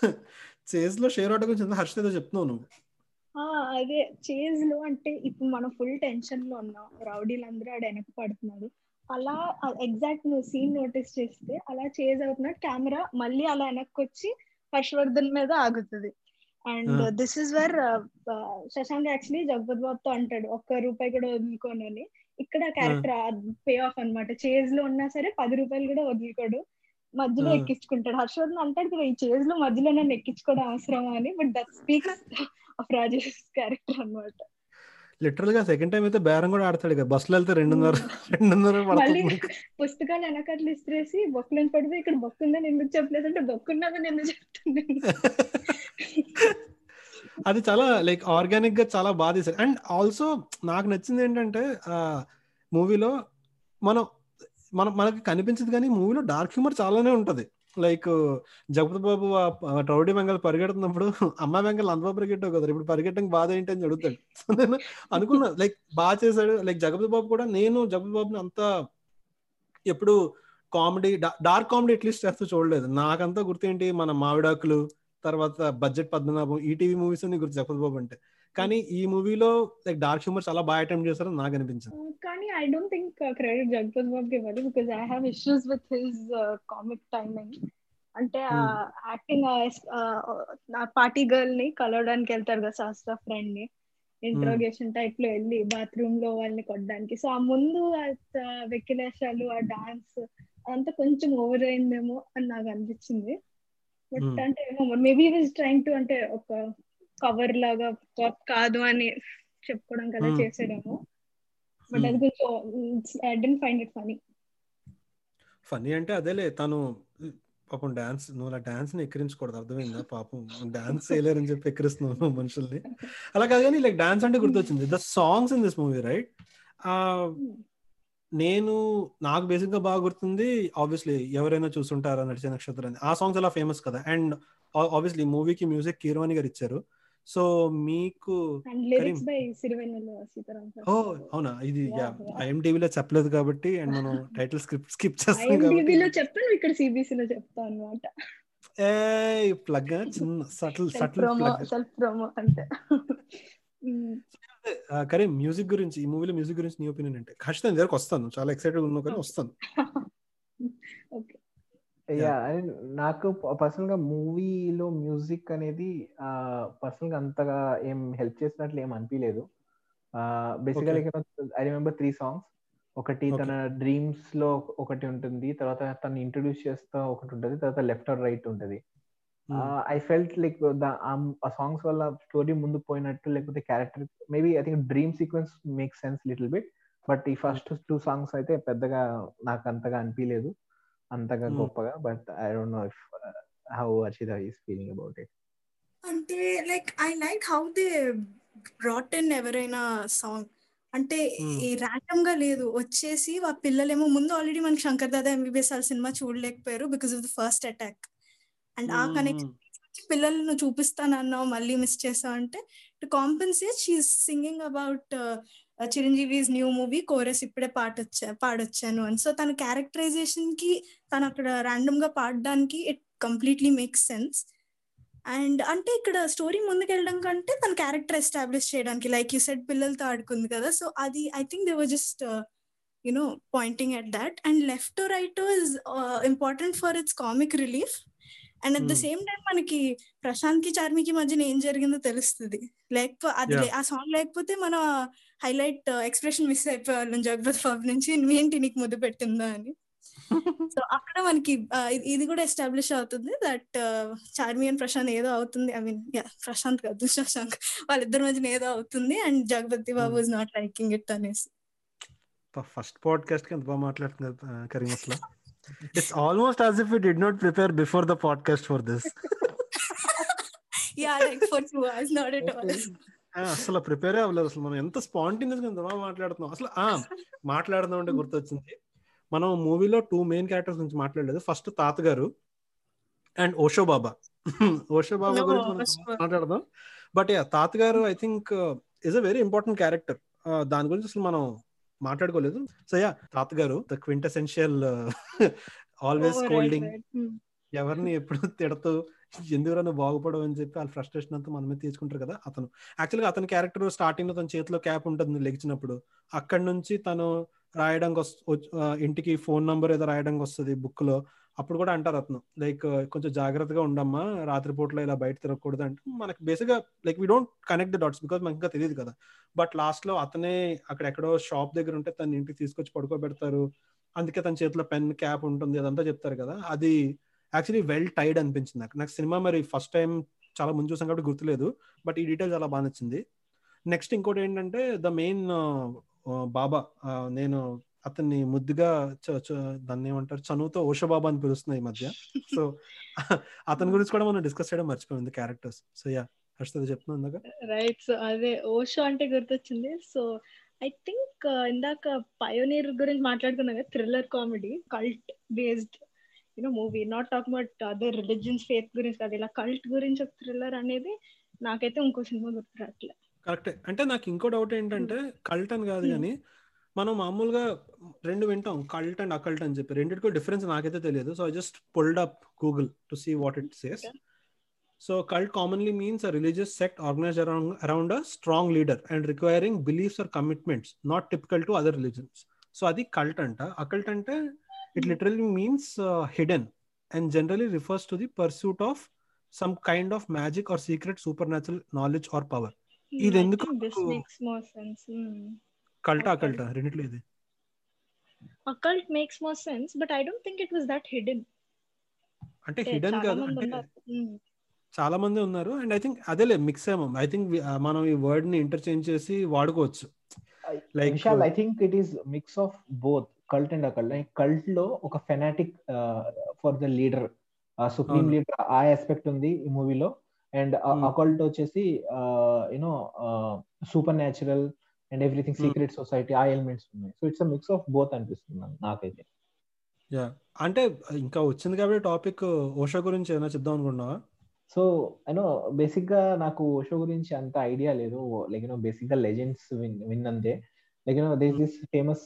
చేజ్ లో షేర్ అవుట్ గురించి హర్షిత ఏదో చెప్తున్నావు నువ్వు ఆ, అదే చేజ్ లో అంటే ఇప్పుడు మనం ఫుల్ టెన్షన్ లో ఉన్నాం రౌడీలు అందరూ ఆడ వెనక పడుతున్నారు అలా ఎగ్జాక్ట్ నువ్వు సీన్ నోటీస్ చేస్తే అలా చేజ్ అవుతున్నాడు కెమెరా మళ్ళీ అలా వెనక్కి వచ్చి హర్షవర్ధన్ మీద ఆగుతుంది and Ah. This is where Shashank actually Jagapath బాబుతో అంటాడు ఒక్క రూపాయి కూడా వదులుకోనని ఇక్కడ క్యారెక్టర్ పే ఆఫ్ అన్నమాట చేజ్ లో ఉన్నా సరే పది రూపాయలు కూడా వదులుకోడు మధ్యలో Ah. ఎక్కించుకుంటాడు హర్షవర్ధన్ అంటాడు కదా ఈ చేజ్ లో మధ్యలో నన్ను ఎక్కించుకోవడం అవసరమా అని but that speaks of Rajesh character అన్నమాట లిటరల్ గా సెకండ్ టైం అయితే బేరం కూడా ఆడతాడు కదా బస్సులో వెళ్తే రెండున్నర రెండున్నర మళ్ళీ పడుతుంది పుస్తకాలు వెనకట్లు ఇస్త్రేసి బొక్కులను పడితే ఇక్కడ బొక్కు ఉందని ఎందుకు చెప్పలేదు అంటే బొక్కు ఉన్నదని ఎందుకు చెప్తుంది అది చాలా లైక్ ఆర్గానిక్ గా చాలా బాగా తీసారు అండ్ ఆల్సో నాకు నచ్చింది ఏంటంటే ఆ మూవీలో మనం మనం మనకి కనిపించదు కానీ మూవీలో డార్క్ హ్యూమర్ చాలానే ఉంటది లైక్ జగపతి బాబు రౌడీ బెంగాల్ పరిగెడుతున్నప్పుడు అమ్మ బెంగాల్ అంత బాబు పరిగెట్టావు కదా ఇప్పుడు పరిగెట్టడం బాధ ఏంటి అని అడుగుతాడు సో నేను అనుకున్నా లైక్ బాగా చేశాడు లైక్ జగపతి బాబు కూడా నేను జగపతి బాబుని అంత ఎప్పుడు కామెడీ డార్క్ కామెడీ అట్లీస్ట్ చేస్తూ చూడలేదు నాకంతా గుర్తేంటి మన మావిడాకులు తర్వాత బడ్జెట్ పద్మనాభం ఈటీవీ మూవీస్ అని గుర్తు జగపతి బాబు అంటే కానీ ఈ మూవీలో లైక్ డార్క్ హ్యూమర్ చాలా బాగా అటెంప్ట్ చేశారని నాకు అనిపించింది కానీ I don't think credit Jagapathi బాబుకి ఇవ్వాలి because I have issues with his comic timing అంటే యాక్టింగ్ పార్టీ గర్ల్ ని కలవడానికి వెళ్తారు కదా శాస్త్ర ఫ్రెండ్ ని ఇంట్రోగేషన్ టైప్ లో వెళ్ళి బాత్రూమ్ లో వాళ్ళని కొట్టడానికి సో ఆ ముందు వెక్కిలేషాలు ఆ డాన్స్ అదంతా కొంచెం ఓవర్ అయిందేమో అని నాకు అనిపించింది బట్ అంటే మేబీ వాజ్ ట్రైంగ్ టు అంటే ఒక కవర్ లాగా కాదు అని చెప్పుకోవడం కదా చేసాడేమో బట్ అది కొంచెం I didn't find it funny funny అంటే అదేలే తను పాపం డాన్స్ నువ్వు అలా డాన్స్ ని ఎక్కిరించకూడదు అర్థమైందా పాపం డాన్స్ చేయలేరని చెప్పి ఎక్కిరిస్తున్నావు మనుషుల్ని అలా కాదు కానీ లైక్ డాన్స్ అంటే గుర్తొచ్చింది the songs in this movie right నేను నాకు బేసిక్ గా బాగా గుర్తుంది ఆబ్వియస్లీ ఎవరైనా చూసుంటారా నడిచే నక్షత్రాన్ని ఆ సాంగ్స్ అలా ఫేమస్ కదా అండ్ ఆబ్వియస్లీ మూవీకి మ్యూజిక్ కీరవాణి గారు ఇచ్చారు సో మీకు ఓ అవునా ఇది ఐఎండిబిలో చెప్పలేదు కాబట్టి అండ్ మనం టైటిల్ స్క్రిప్ట్ స్కిప్ చేస్తాం కాబట్టి చెప్పాను ఇక్కడ సిబిసి లో చెప్తా అన్నమాట ఏ ప్లగ్ చిన్న subtle subtle plug self promo అంటే కరీం మ్యూజిక్ గురించి ఈ మూవీలో మ్యూజిక్ గురించి నీ ఒపీనియన్ అంటే ఖచ్చితంగా దగ్గరకు వస్తాను చాలా ఎక్సైటెడ్ ఉన్నావు కానీ వస్తాను యా నాకు పర్సనల్ గా మూవీలో మ్యూజిక్ అనేది పర్సనల్ గా అంతగా ఏం హెల్ప్ చేసినట్లు ఏం అనిపించలేదు basically I remember three songs ఒకటి తన డ్రీమ్స్ లో ఒకటి ఉంటుంది తర్వాత తను ఇంట్రొడ్యూస్ చేస్తా ఒకటి ఉంటుంది తర్వాత లెఫ్ట్ ఆర్ రైట్ ఉంటుంది ఐ ఫెల్ట్ లైక్ ఆ సాంగ్స్ వల్ల స్టోరీ ముందు పోయినట్టు లేకపోతే character maybe I think dream sequence make sense little bit but ఈ ఫస్ట్ టూ సాంగ్స్ అయితే పెద్దగా నాకు అంతగా అనిపించలేదు అంతగా గొప్పగా but I don't know if how Harshita is feeling about it అంటే like I like how they brought in ఎవరైనా సాంగ్ అంటే ఈ ర్యాండమ్ గా లేదు వచ్చేసి ఆ పిల్లలేమో ముందు ఆల్రెడీ మనకి శంకర్ దాదా ఎంబీబీఎస్ ఆ సినిమా చూడలేకపోయారు because of the first attack and ఆ కనెక్షన్ పిల్లలను చూపిస్తానన్నావు మళ్ళీ మిస్ చేసావు అంటే to compensate she singing about Chiranjeevi's new movie chorus ఇప్పుడే పాట వచ్చా పాడొచ్చాను అని సో తన క్యారెక్టరైజేషన్ కి తను అక్కడ ర్యాండమ్ గా పాడడానికి it completely makes sense and అంటే ఇక్కడ స్టోరీ ముందుకెళ్ళడం కంటే తన క్యారెక్టర్ ఎస్టాబ్లిష్ చేయడానికి లైక్ యూ సెట్ పిల్లలతో ఆడుకుంది కదా సో అది I think they were just you know pointing at that and left right is important for its comic relief and at the same time మనకి ప్రశాంత్ కి చార్మికి మధ్యన ఏం జరిగిందో తెలుస్తుంది లేకపోతే అది ఆ సాంగ్ లేకపోతే మన హైలైట్ ఎక్స్ప్రెషన్ మిస్ అయిపోయేవాళ్ళం జగపతి బాబు నుంచి నువ్వేంటి నీకు ముద్దు పెట్టిందా అని సో అక్కడ మనకి ఇది కూడా ఎస్టాబ్లిష్ అవుతుంది దట్ చార్మి అండ్ ప్రశాంత్ ఏదో అవుతుంది ఐ మీన్ యా ప్రశాంత్ కాదు శశాంక్ వాళ్ళిద్దరి మధ్యన ఏదో అవుతుంది and Jagapathi Babu is not liking it అనేసి ఫస్ట్ పాడ్కాస్ట్ కి ఎంత బాగా మాట్లాడుతుంది కరీం అసలు it's almost as if we did not prepare before the podcast for this yeah like for two hours not at all అసలు ప్రిపేర్ అవ్వలేదు అసలు మనం ఎంత స్పాంటేనియస్ గా ఎంత బాగా మాట్లాడుతున్నాం అసలు ఆ మాట్లాడదాం అంటే గుర్తొచ్చింది మనం మూవీలో టూ మెయిన్ క్యారెక్టర్స్ గురించి మాట్లాడలేదు ఫస్ట్ తాతగారు అండ్ ఓషో బాబా ఓషో బాబా గురించి మనం మాట్లాడదాం బట్ యా తాతగారు I think is a very important character దాని గురించి అసలు మనం మాట్లాడుకోలేదు సో యా తాతగారు ద క్వింటెసెన్షియల్ ఆల్వేస్ స్కోల్డింగ్ ఎవరిని ఎప్పుడు తిడతూ ఎందుకు బాగుపడవు అని చెప్పి వాళ్ళ ఫ్రస్ట్రేషన్ అంతా మన మీద తీసుకుంటారు కదా అతను యాక్చువల్గా అతని క్యారెక్టర్ స్టార్టింగ్ లో తన చేతిలో క్యాప్ ఉంటుంది లెగిచినప్పుడు అక్కడి నుంచి తను రాయడానికి ఇంటికి ఫోన్ నంబర్ ఏదో రాయడానికి వస్తుంది బుక్ లో అప్పుడు కూడా అంటారు అతను లైక్ కొంచెం జాగ్రత్తగా ఉండమ్మా రాత్రిపూటలో ఇలా బయట తిరగకూడదు అంటే మనకి బేసిక్ గా like we don't connect the dots because మనకి ఇంకా తెలియదు కదా బట్ లాస్ట్ లో అతనే అక్కడ ఎక్కడో షాప్ దగ్గర ఉంటే తన ఇంటికి తీసుకొచ్చి పడుకోబెడతారు అందుకే తన చేతిలో పెన్ క్యాప్ ఉంటుంది అదంతా చెప్తారు కదా అది యాక్చువల్లీ వెల్ టైడ్ అనిపించింది నాకు నాకు సినిమా మరి ఫస్ట్ టైం చాలా ముందు చూసాం కాబట్టి గుర్తులేదు బట్ ఈ డీటెయిల్ చాలా బాగా నచ్చింది నెక్స్ట్ ఇంకోటి ఏంటంటే ద మెయిన్ బాబా నేను అతన్ని ముద్దుగా దాన్ని ఏమంటారు చనువుతో ఓషో బాబా అని పిలుస్తున్నాయి ఈ మధ్య సో అతని గురించి కూడా మనం డిస్కస్ చేయడం మర్చిపోయింది క్యారెక్టర్స్ సో యా హర్షిత చెప్తున్నా ఇందాక రైట్ సో అదే ఓషో అంటే గుర్తొచ్చింది సో ఐ థింక్ ఇందాక పయోనీర్ గురించి మాట్లాడుకున్నాం కదా thriller comedy cult based you know movie not talk about other religions faith గురించి కాదు ఇలా కల్ట్ గురించి ఒక థ్రిల్లర్ అనేది నాకైతే ఇంకో సినిమా గుర్తురాట్లే కరెక్టే అంటే నాకు ఇంకో డౌట్ ఏంటంటే కల్ట్ అని కాదు Hmm. కానీ మనం మామూలుగా రెండు వింటాం కల్ట్ అండ్ అకల్ట్ అని చెప్పి రెండింటికో డిఫరెన్స్ నాకైతే తెలియదు so I just pulled up Google to see what it says Okay. So cult commonly means a religious sect organize around around a strong leader and requiring beliefs or commitments not typical to other religions so అది cult అంట occult అంటే it literally means hidden and generally refers to the pursuit of some kind of magic or secret supernatural knowledge or power ఇది ఎందుకు this నాకు- makes more sense కల్టా Occult. అకల్టా రెండిట్లో ఇది occult makes more sense but I don't think it was that hidden అంటే hidden చాలా కాదు మంది అంటే ఉన్నారు Mm. చాలా మంది ఉన్నారు అండ్ ఐ థింక్ అదేలే మిక్స్ ఏమో ఐ థింక్ మనం ఈ వర్డ్ ని ఇంటర్చేంజ్ చేసి వాడుకోవచ్చు Like, Vishal I think it is mix of both cult and occult cult లో ఒక fanatic for the leader supreme అవును. లీడర్ ఆ ఆస్పెక్ట్ ఉంది ఈ మూవీలో అండ్ Hmm. అకల్ట్ వచ్చేసి యునో supernatural and everything Hmm. Secret society ఆ ఎలిమెంట్స్ ఉన్నాయి so it's mix of both అనిపిస్తుంది నాకు- నాకైతే యా అంటే ఇంకా వచ్చింది కాబట్టి టాపిక్ ఓషో గురించి ఏమైనా చెప్దాం అనుకుంటున్నావా సో యూనో బేసిక్ గా నాకు ఓషో గురించి అంత ఐడియా లేదు లైక్ యూనో బేసిక్ గా లెజెండ్స్ విన్ విన్నంతే like you know this this famous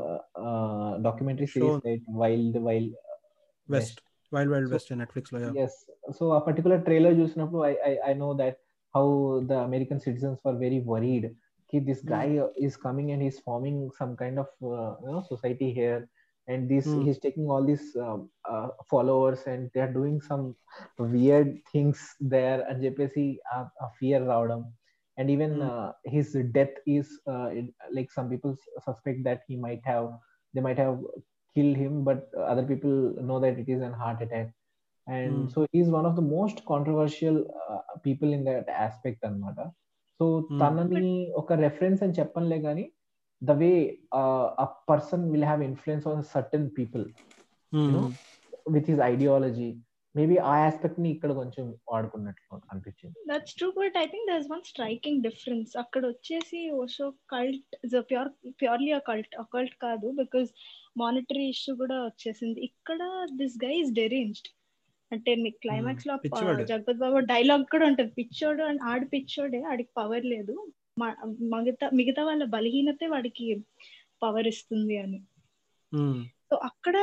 documentary Show. Series right wild wild west wild wild So- west Netflix లో ఎస్ సో ఆ పర్టికులర్ ట్రైలర్ చూసినప్పుడు I I know that how the American citizens for very worried కి this Hmm. guy is coming and he's forming some kind of uh, you know society here and this Hmm. he's taking all these uh, uh, followers and they're doing some weird things there and చెప్పేసి a fear రావడం and even Hmm. uh, his death is uh, it- like some people suspect that he might have they might have killed him but other people know that it is an heart attack and Hmm. so he's one of the most controversial uh, people in that aspect అన్నమాట so Hmm. తనని ఒక reference అని చెప్పనులే కానీ the way a person will have influence on certain people know, with his ideology maybe ఆ aspect ని ఇక్కడ కొంచెం వాడుకున్నట్లు అనిపించింది that's true but I think there one striking difference అక్కడ వచ్చేసి Osho cult pure purely a cult occult కాదు because monetary issue కూడా వచ్చేసింది ఇక్కడ దిస్ గై ఇస్ డెరేంజ్డ్ అంటే మీకు క్లైమాక్స్ లో పిచ్చోడు. జగపత్ బాబు డైలాగ్ కూడా ఉంటుంది పిచ్చోడు అండ్ ఆడు పిచ్చోడే ఆడికి పవర్ లేదు మ- మిగతా మిగతా వాళ్ళ బలహీనతే వాడికి పవర్ ఇస్తుంది అని సో అక్కడ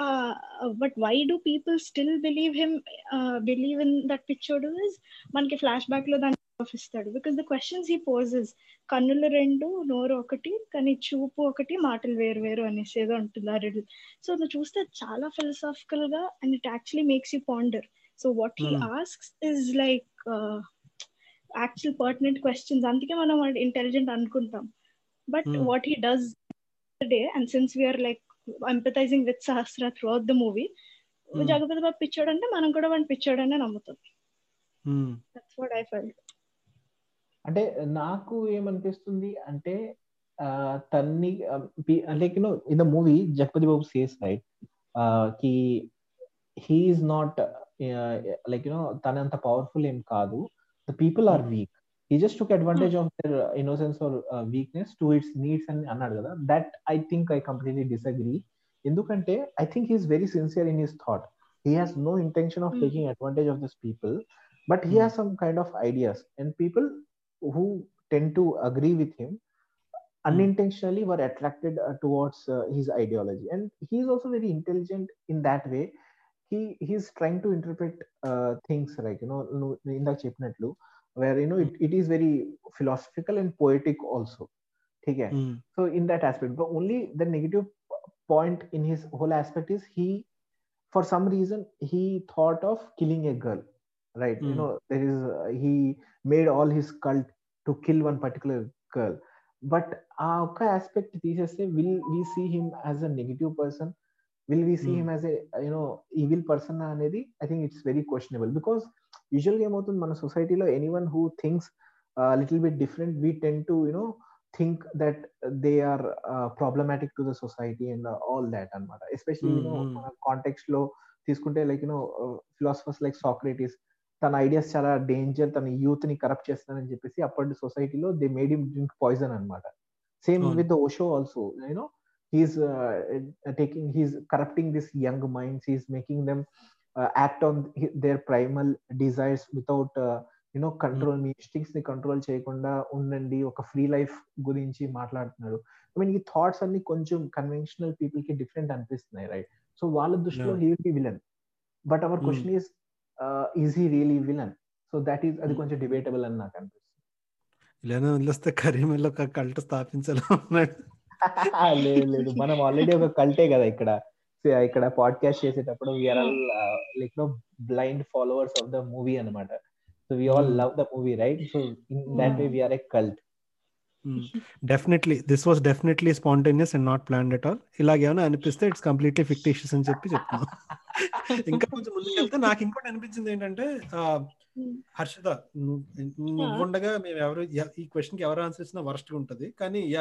but why do people still believe him believe in that pictured is మనకి ఫ్లాష్ బ్యాక్ లో దాన్ని ఇస్తాడు because the questions he poses కన్నులు రెండు నోరు ఒకటి కానీ చూపు ఒకటి మాటలు వేరు వేరు అనేసి ఏదో ఉంటుంది ఆ రిడిల్ సో నువ్వు చూస్తే చాలా ఫిలసాఫికల్ గా and it actually makes you ponder so what he Hmm. Asks is like actual pertinent questions అందుకే మనం ఇంటెలిజెంట్ అనుకుంటాం but Hmm. What he does day and since we're like empathising with Sahasra throughout the movie Hmm. Jagapathi Babu పిచ్చాడు అంటే మనం కూడా వాడిని పిచ్చాడనే నమ్ముతాం that's what I felt అంటే నాకు ఏమనిపిస్తుంది అంటే ఆ, తన్ని like no in the movie Jagapathi Babu says right కి హీఈస్ నాట్ లైక్ యునో తన అంత పవర్ఫుల్ ఏం కాదు the people are weak he just took advantage of their innocence or weakness to its needs అని అన్నాడు కదా that I think I completely disagree ఎందుకంటే I think he's very sincere in his thought he has no intention of Hmm. Taking advantage of this people but he Hmm. has some kind of ideas and people who tend to agree with him unintentionally were attracted uh, towards uh, his ideology and he is also very intelligent in that way he he's trying to interpret uh, things like you know nu- ఇందాక చెప్పినట్లు where you know it, it is very philosophical and poetic also okay so in that aspect but only the negative point in his whole aspect is he for some reason he thought of killing a girl right you Mm. know there is uh, he made all his cult to kill one particular girl but ఆ ఒక్క aspect తీసేస్తే will we see him as a negative person will we see Hmm. Him as a you know evil person అనేది I think it's very questionable because యూజువల్గా ఏమవుతుంది మన సొసైటీలో anyone who thinks little bit different we tend to you know think that they are problematic to the society and all that అనమాట especially Hmm, you know hmm. మన context లో తీసుకుంటే like you know philosophers like Socrates తన ideas చాలా danger తన youth ని corrupt చేస్తున్నారని చెప్పేసి అప్పటి సొసైటీలో they made him drink poison అనమాట సేమ్ అవును. With the Osho also you know he's uh, taking he's corrupting these young minds he's making them uh, act on hi- their primal desires without uh, you know control మీ instincts ని control చేయకుండా ఉండండి ఒక free life గురించి మాట్లాడుతున్నాడు I mean ఈ thoughts అన్ని కొంచెం కన్వెన్షనల్ పీపుల్ కి డిఫరెంట్ అనిపిస్తున్నాయి రైట్ సో వాళ్ళ దృష్టిలో Yeah. He will be villain but our Hmm. Question is is he really villain so that is అది Hmm. కొంచెం డిబేటబుల్ అని నాకు అనిపిస్తుంది ఇలానే వదిలేస్తే కరీంలో ఒక కల్ట్ స్థాపించాలి ఉన్నాడు లేదు లేదు మనం ఆల్రెడీ ఒక కల్టే కదా ఇక్కడ So, ఇక్కడ పాడ్కాస్ట్ చేసేటప్పుడు we're all like no blind followers of the movie అనమాట so we all Hmm. Love the movie right so in that way we're a cult definitely this was definitely spontaneous and not plan at all ఇలాగేమైనా అనిపిస్తే it's completely fictitious అని చెప్పి చెప్తున్నాను ఇంకా కొంచెం ముందుకు వెళ్తే నాకు ఇంకోటి అనిపించింది ఏంటంటే ఆ, హర్షిత నువ్వు నువ్వు ఉండగా మేము ఎవరు ఎ- ఈ క్వశ్చన్ కి ఎవరు ఆన్సర్ ఇచ్చినా వరస్ట్ గా ఉంటది కానీ యా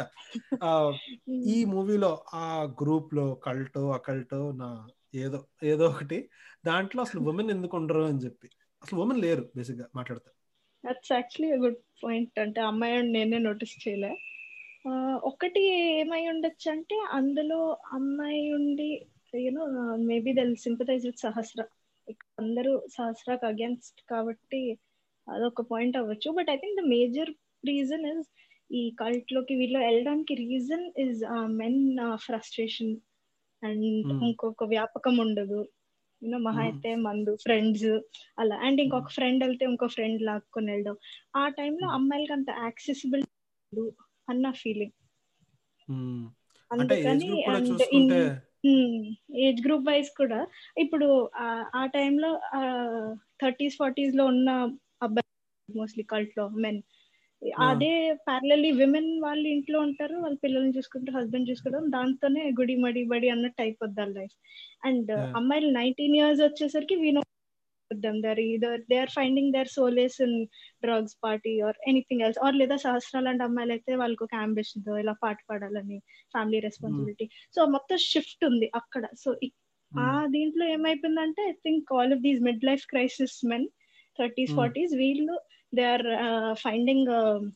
ఈ మూవీలో ఆ గ్రూప్ లో కల్టో అకల్టో నా ఏదో ఏదో ఒకటి దాంట్లో అసలు ఉమెన్ ఎందుకు ఉండరు అని చెప్పి అసలు ఉమెన్ లేరు బేసిక్ గా మాట్లాడితే దట్స్ యాక్చువల్లీ గుడ్ పాయింట్ అంటే అమ్మాయి అని నేనే నోటీస్ చేయలే ఆ, ఒకటి ఏమై ఉండొచ్చు అంటే అందులో అమ్మాయి ఉండి you know maybe they'll sympathize with Sahasra అందరూ సహస్రాకి అగేన్స్ట్ కాబట్టి అదొక పాయింట్ అవ్వచ్చు but I think the major reason is ఈ కల్ట్ లోకి వీళ్ళు వెళ్ళడానికి reason is men frustration and Hmm. ఇంకొక వ్యాపకం ఉండదు యూనో మహా Hmm. అయితే మందు ఫ్రెండ్స్ అలా అండ్ ఇంకొక ఫ్రెండ్ వెళ్తే ఇంకో ఫ్రెండ్ లాక్కొని వెళ్ళడం ఆ టైంలో Hmm. అమ్మాయిలకి అంత యాక్సెసిబుల్ అన్న ఫీలింగ్ ఉమ్, అంటే ఏజ్ అందుకని గ్రూప్ కూడా అండ్ చూసుకుంటే ఏజ్ గ్రూప్ వైజ్ కూడా ఇప్పుడు ఆ- ఆ టైంలో థర్టీస్ ఫార్టీస్ లో ఉన్న అబ్బాయి మోస్ట్లీ కల్ట్ లో మెన్ అదే ప్యారలీ విమెన్ వాళ్ళు ఇంట్లో ఉంటారు వాళ్ళ పిల్లల్ని చూసుకుంటారు హస్బెండ్ చూసుకోవడం దాంతోనే గుడి మడి బడి అన్నట్టు అయిపోద్ది లైఫ్ అండ్ Yeah. అమ్మాయిలు నైన్టీన్ ఇయర్స్ వచ్చేసరికి we know them they're either they are finding their solace in drugs party or anything else or లేదా సహస్రాలు అంటే అమ్మాయిలు అయితే వాళ్ళకి ఒక అంబిషన్ ఇలా పాట పాడాలని ఫ్యామిలీ రెస్పాన్సిబిలిటీ సో మొత్తం షిఫ్ట్ ఉంది అక్కడ సో ఆ దీంట్లో ఏమైపోయిందంటే I think all of these mid life crisis men thirties Hmm. Forties వీళ్ళు they are finding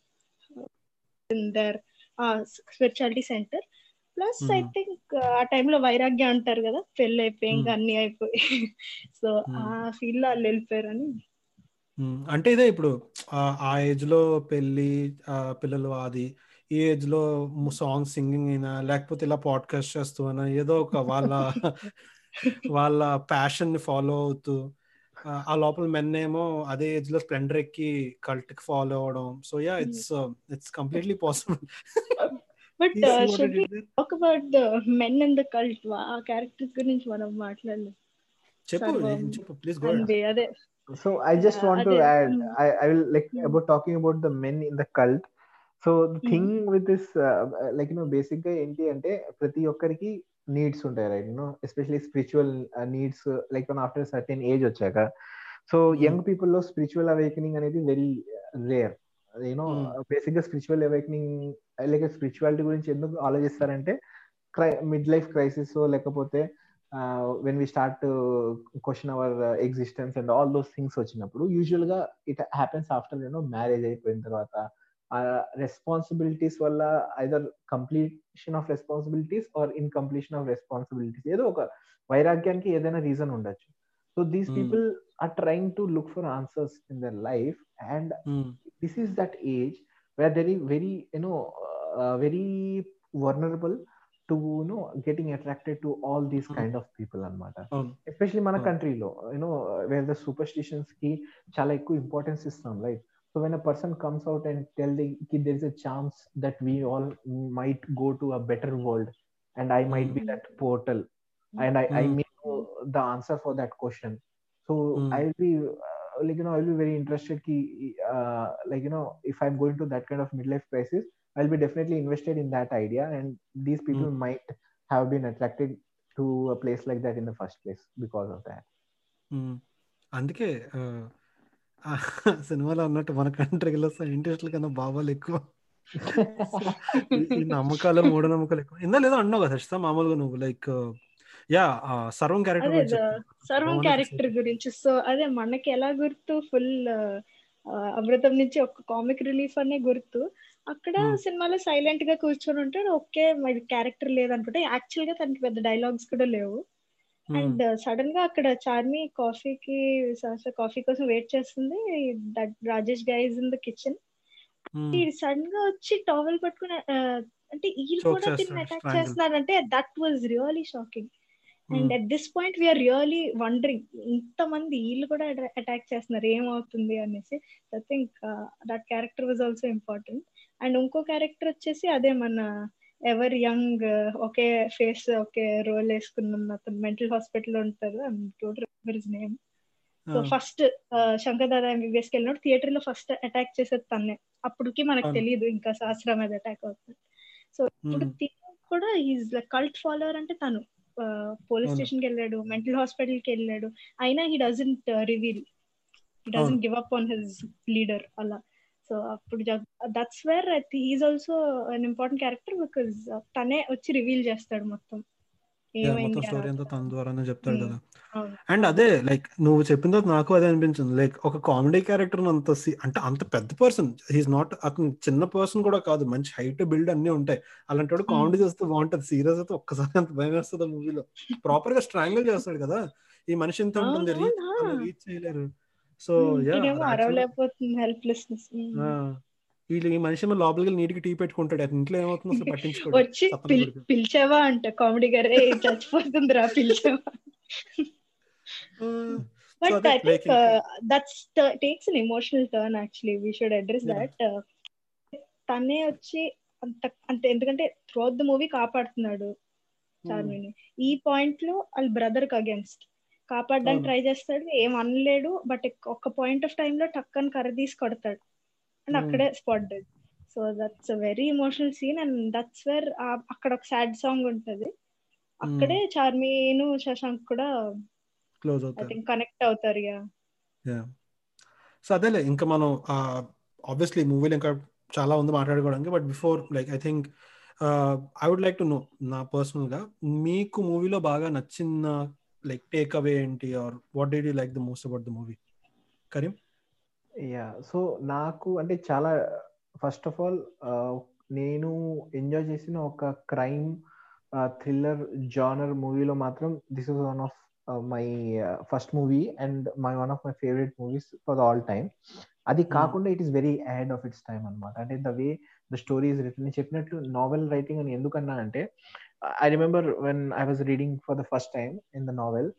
in their spirituality centre plus I Hmm. Think ఆ టైంలో వైరాగ్యం అంటారు కదా పెళ్ళి అయిపోయి ఇంకా Hmm. అన్ని అయిపోయి సో Hmm. ఆ ఫీల్ లో వాళ్ళు వెళ్ళిపోయారని ఉమ్, అంటే ఇదే ఇప్పుడు ఆ- ఆ ఏజ్ లో పెళ్లి ఆ, పిల్లలు అది ఈ ఏజ్ లో సాంగ్ సింగింగ్ అయినా లేకపోతే ఇలా పాడ్కాస్ట్ చేస్తూ అయినా ఏదో ఒక వాళ్ళ వాళ్ళ ప్యాషన్ ని ఫాలో అవుతూ ఆ, ఆ లోపల మెన్ ఏమో అదే ఏజ్ లో స్ప్లెండర్ ఎక్కి కల్ట్ కి ఫాలో అవడం so yeah it's it's completely possible but should talk about the men and the cult ఆ క్యారెక్టర్స్ గురించి మనం మాట్లాడలేదు చెప్పు సర్వం. చెప్పు ప్లీజ్ గో అండ్ అదే So I just Yeah, want to other- add, mm. I, I will like Mm. about talking about the men in the cult. So the Mm. thing with this, uh, like you know, basic గా ఏంటి అంటే ప్రతి ఒక్కరికి needs ఉంటాయి right you know especially spiritual needs like after certain age వచ్చాక so Mm. Young people లో spiritual awakening అనేది very rare you know Mm. Basic గా స్పిరిచువల్ అవేకనింగ్ లైక్ స్పిరిచువాలిటీ గురించి ఎందుకు ఆలోచిస్తారంటే క్రై మిడ్ లైఫ్ క్రైసిస్ లేకపోతే when we start question our existence and all those things వచ్చినప్పుడు యూజువల్ గా it happens after you know marriage అయిపోయిన తర్వాత రెస్పాన్సిబిలిటీస్ వల్ల either completion of responsibilities or incompletion of responsibilities ఏదో ఒక వైరాగ్యానికి ఏదైనా రీజన్ ఉండొచ్చు so these Hmm. People are trying to look for answers in their life and this is that age where they're very you know uh, very vulnerable to you know getting attracted to all these Hmm. kind of people అనమాట అవును especially మన Hmm. కంట్రీలో you know where the superstitions కి చాలా ఎక్కువ importance ఇస్తాం right so when a person comes out and tell the కి there is a chance that we all might go to a better world and I might be Hmm. That portal and I I Hmm. Mean the answer for that question so Hmm. i'll be uh, like you know i'll be very interested ki, uh, like you know if i'm going to that kind of midlife crisis i'll be definitely invested in that idea and these people might have been attracted to a place like that in the first place because of that మ్మ్. అందుకే ఆ, ఆ సినిమాలో అన్నట్టు మన కంట్రీలో సైంటిస్టుల కన్నా బాబాలు ఎక్కువ ఈ- ఈ నమ్మకాలు మూఢనమ్మకాలు ఎక్కువ ఇందా లేదో అన్నావు కదా హర్షిత మామూలుగా నువ్వు లైక్ యా సర్వం క్యారెక్టర్ అదే గురించి the చెప్పు. సర్వం భువన క్యారెక్టర్ గురించి సో అదే మనకి ఎలా గుర్తు ఫుల్ అమృతం నుంచి ఒక కామిక్ రిలీఫ్ అనే గుర్తు అక్కడ Hmm. సినిమాలో సైలెంట్ గా కూర్చొని ఉంటాడు ఓకే మరి క్యారెక్టర్ లేదనుకుంటే యాక్చువల్ గా తనకి పెద్ద డైలాగ్స్ కూడా లేవు అండ్ సడన్ గా అక్కడ చార్మి కాఫీకి కాఫీ కోసం వెయిట్ చేస్తుంది that Rajesh guys in the kitchen sudden గా వచ్చి టవల్ పట్టుకుని ఆ, అంటే వీళ్ళు Choke కూడా దీన్ని చేస్తాడు, అటాక్ strangle. చేస్తున్నారంటే that was really shocking and at this point we're really wondering ఇంతమంది వీళ్ళు కూడా అటాక్ చేస్తున్నారు ఏమవుతుంది అనేసి I think that character was also important and ఇంకో క్యారెక్టర్ వచ్చేసి అదే మన ఎవర్ యంగ్ ఒకే ఫేస్ ఒకే రోల్ వేసుకున్న అతను మెంటల్ హాస్పిటల్ ఉంటారు remember name so first Shankar Dada MBBS వెళ్ళినప్పుడు థియేటర్ లో ఫస్ట్ అటాక్ చేసేది తన్నే అప్పటికి మనకు అవును. తెలియదు ఇంకా శాస్త్రం మీద అటాక్ అవుతుంది సో ఇప్పుడు తిను కూడా ఈజ్ కల్ట్ ఫాలోవర్ అంటే తను పోలీస్ అవును. స్టేషన్ కి వెళ్ళాడు మెంటల్ హాస్పిటల్ కి వెళ్ళాడు అయినా he doesn't reveal he doesn't అవును. Give up on his leader అలా సో అప్పుడు that's where he's also an important character because తనే వచ్చి రివీల్ చేస్తాడు మొత్తం మొత్తం ఏమైంది స్టోరీ అంతా తన ద్వారానే చెప్తాడు Hmm. కదా అవును. అండ్ అదే లైక్ నువ్వు చెప్పిన తర్వాత నాకు అదే అనిపించింది లైక్ ఒక కామెడీ క్యారెక్టర్ అంత సి- అంటే అంత పెద్ద పర్సన్ హీస్ నాట్ అతను చిన్న పర్సన్ కూడా కాదు మంచి హైట్ బిల్డ్ అన్ని ఉంటాయి అలాంటి వాడు కామెడీ చేస్తే బాగుంటది సీరియస్ అయితే ఒక్కసారి అంత భయం వేస్తుంది ఆ మూవీలో ప్రాపర్ గా స్ట్రాంగిల్ చేస్తాడు కదా ఈ మనిషి ఇంత ఉంటుంది రీచ్ అవునా? రీచ్ చేయలేరు సో Hmm, యా ఈయనేమో అరవలేకపోతుంది హెల్ప్లెస్నెస్ వీళ్ళు ఈ మనిషి ఏమో లోపలికి వెళ్ళి నీటికి టీ పెట్టుకుంటాడు అతని ఇంట్లో ఏమవుతుందో అసలు పట్టించుకోడు వచ్చి సత్తన పిల్- కొడుకు. పిలిచావా అంట కామెడీ గారే చచ్చిపోతుందిరా పిలిచావా Hmm. బట్ అదే, I like think that's takes an emotional turn actually we should address Yeah. That తనే వచ్చి అంత అంత ఎందుకంటే త్రూఅవుట్ ద మూవీ కాపాడుతున్నాడు చార్మిని ఈ పాయింట్ లో వాళ్ళ బ్రదర్ కి అగేన్స్ట్ కాపాడడానికి అవును. ట్రై చేస్తాడు ఏం అనలేడు బట్ ఒక పాయింట్ ఆఫ్ టైం లో టక్కని కర్ర తీసి కొడతాడు అండ్ Hmm. అక్కడే spot dead so that's very emotional scene and that's where అక్కడ ఒక సాడ్ సాంగ్ ఉంటది అక్కడే చార్మిను శశాంక్ కూడా క్లోజ్ ఐ అవుతారు థింక్ కనెక్ట్ అవుతారు యా సో అదేలే ఇంకా మనం ఆబ్వియస్లీ మూవీలో ఇంకా చాలా ఉంది మాట్లాడుకోవడానికి but before like I think I would like to know నా పర్సనల్ గా మీకు మూవీలో బాగా నచ్చిన లైక్ టేక్ అవే ఏంటి or what did you like the most about the movie Karim yeah so నాకు అంటే చాలా ఫస్ట్ ఆఫ్ ఆల్ నేను ఎంజాయ్ చేసిన ఒక క్రైమ్ థ్రిల్లర్ జానర్ మూవీలో మాత్రం this is one of my first movie and my one of my favourite movies for the all time అది కాకుండా it is very ahead of its time అనమాట అంటే the way the story is written చెప్పినట్లు novel writing అని ఎందుకన్నా అంటే I remember when I was reading for the first time in the novel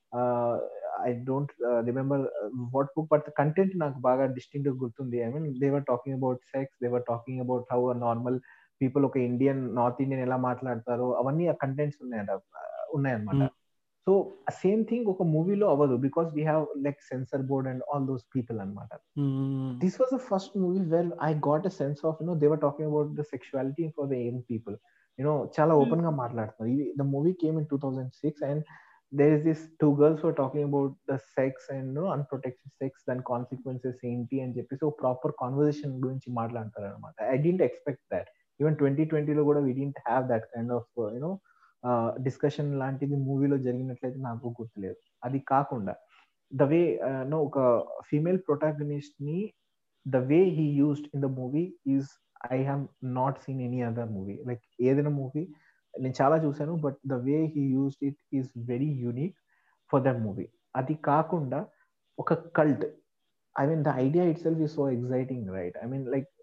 I don't remember what book but content నాకు బాగా distinct గుర్తుంది I mean they're talking about sex they're talking about how normal people ఒక Indian north Indian ఎలా మాట్లాడతారో అవన్నీ ఆ contents ఉన్నాయంట ఉన్నాయన్నమాట సో సేమ్ థింగ్ ఒక మూవీలో అవ్వదు because we have like censor board and all those people అనమాట this was the first movie where I got a sense of you know they're talking about the sexuality for the young people you know చాలా open గా మాట్లాడుతున్నారు the movie came in two thousand six and there is this two girls who are talking about the sex and you know unprotected sex then consequences ఏంటి అని చెప్పి so proper conversation గురించి మాట్లాడతారు అనమాట I didn't expect that even twenty ట్వంటీలో కూడా we didn't have that kind of you know discussion లాంటిది మూవీలో జరిగినట్లయితే నాకు గుర్తులేదు అది కాకుండా ద వే నో ఒక ఫీమేల్ ప్రొటాగనిస్ట్ ని the way he used in the movie is I have not seen any other movie like ఏదైనా మూవీ నేను చాలా చూసాను but the way he used it is very unique for that movie అది కాకుండా ఒక cult I mean the idea itself is so exciting right I mean like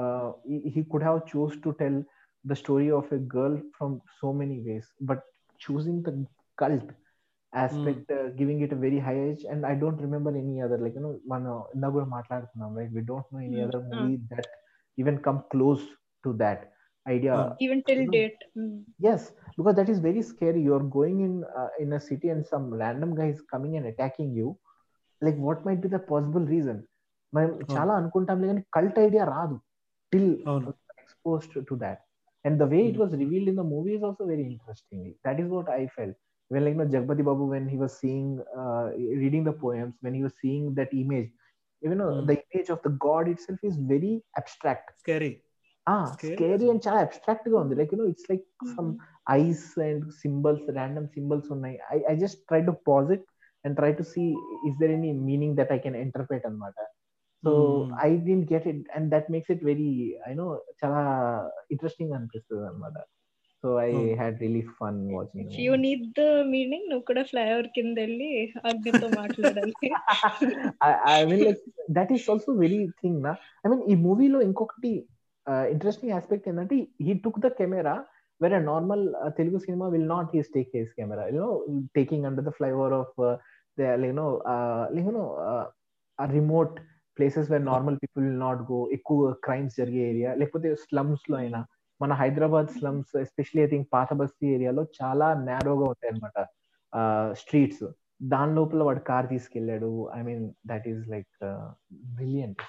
he could have choose to tell the story of a girl from so many ways but choosing the cult aspect giving it very high age and I don't remember any other like you know మనం ఇందాక కూడా మాట్లాడుతున్నాం right we don't know any other movie that even come close to that idea even till date mm. yes because that is very scary you're going in uh, in a city and some random guy is coming and attacking you like what might be the possible reason మనం చాలా అనుకుంటాం కానీ cult idea రాదు till exposed to that and the way it was revealed in the movie is also very interesting that is what I felt when like you know jagpati babu when he was seeing uh, reading the poems when he was seeing that image even know, mm. the image of the god itself is very abstract scary ah scary and చాలా abstract గా ఉంది like you know it's like mm-hmm. some eyes and symbols random symbols ఉన్నాయి I, I just try to pause it and try to see is there any meaning that I can interpret అనమాట so Hmm. I didn't get it and that makes it very I know చాలా ఇంట్రెస్టింగ్ అనిపిస్తుంది అనమాట so I Hmm. Had really fun watching if you need the meaning నువ్వు కూడా flyover కింద వెళ్ళి అగ్నితో మాట్లాడాలి I mean like that is also very thing నా ఐ మీన్ ఈ మూవీలో ఇంకొకటి ఇంట్రెస్టింగ్ ఆస్పెక్ట్ ఏంటంటే he took the camera where a normal Telugu cinema will not he's take his camera you know taking under the flyover of you know you know remote places where normal people will not go ఎక్కువ crimes జరిగే area లేకపోతే slums లో అయినా మన Hyderabad slums especially I think పాత బస్తీ ఏరియాలో చాలా నేరోగా ఉంటాయి అనమాట స్ట్రీట్స్ దాని లోపల వాడు కార్ తీసుకెళ్ళాడు I mean that is like brilliant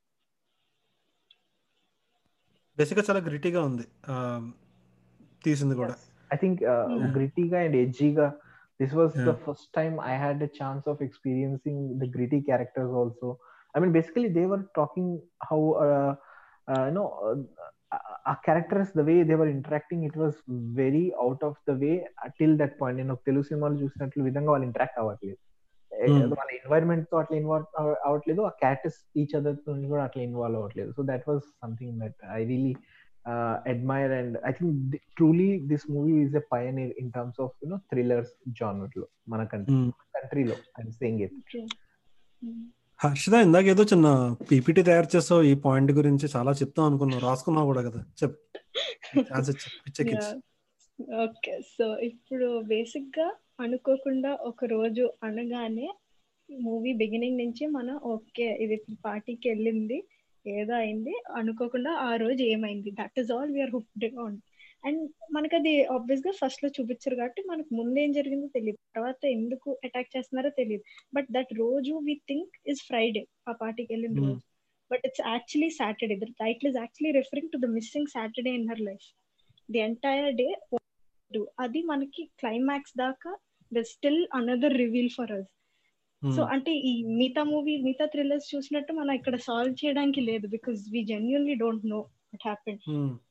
basic గా చాలా గ్రిటీగా ఉంది ఆ, తీసింది కూడా ఐ థింక్ Yeah. గ్రిటీగా అండ్ ఎడ్జీగా this was the Yeah. First time I had the chance of experiencing the gritty characters also I mean basically they were talking how you know ఆ characters the way they were interacting it was very out of the way till that point నేను ఒక తెలుగు సినిమాలు చూసినట్లు విధంగా వాళ్ళు interact అవ్వట్లేదు Eh, Hmm. వాళ్ళ environment తో అట్లా ఇన్వాల్వ్ అవ్వట్లేదు ఆ క్యారెక్టర్స్ ఈచ్ అదర్ తో కూడా అట్లా ఇన్వాల్వ్ అవ్వట్లేదు so that was something that I really admire and I think truly this movie is a pioneer in terms of you know thrillers genre లో మన కంట్రీ ఉమ్. కంట్రీలో ఐఎమ్ సేయింగ్ ఇట్ హర్షిత ఇందాక ఏదో చిన్న పీపీటీ తయారు చేసావు ఈ పాయింట్ గురించి చాలా చెప్తాం అనుకున్నావు రాసుకున్నావు కూడా కదా చెప్ ఛాన్స్ ఇచ్చి పిచ్చెక్కించి ఓకే సో ఇప్పుడు బేసిక్ గా అనుకోకుండా ఒక రోజు అనగానే మూవీ బిగినింగ్ నుంచి మనం ఓకే ఇది పార్టీకి వెళ్ళింది ఏదో అయింది అనుకోకుండా ఆ రోజు ఏమైంది that is all we're hooked on and మనకు అది ఆబ్వియస్ గా ఫస్ట్ లో చూపించారు కాబట్టి మనకు ముందు ఏం జరిగిందో తెలియదు తర్వాత ఎందుకు అటాక్ చేస్తున్నారో తెలియదు బట్ దట్ రోజు వి థింక్ ఇస్ ఫ్రైడే ఆ పార్టీకి వెళ్ళిన Hmm. రోజు but it's actually Saturday the title is actually referring to the missing Saturday in her life the entire day అది మనకి క్లైమాక్స్ దాకా the still another reveal for us so అంటే ఈ మిగతా మూవీ మిగతా థ్రిల్లర్స్ చూసినట్టు మనం ఇక్కడ సాల్వ్ చేయడానికి లేదు because we genuinely don't know what happen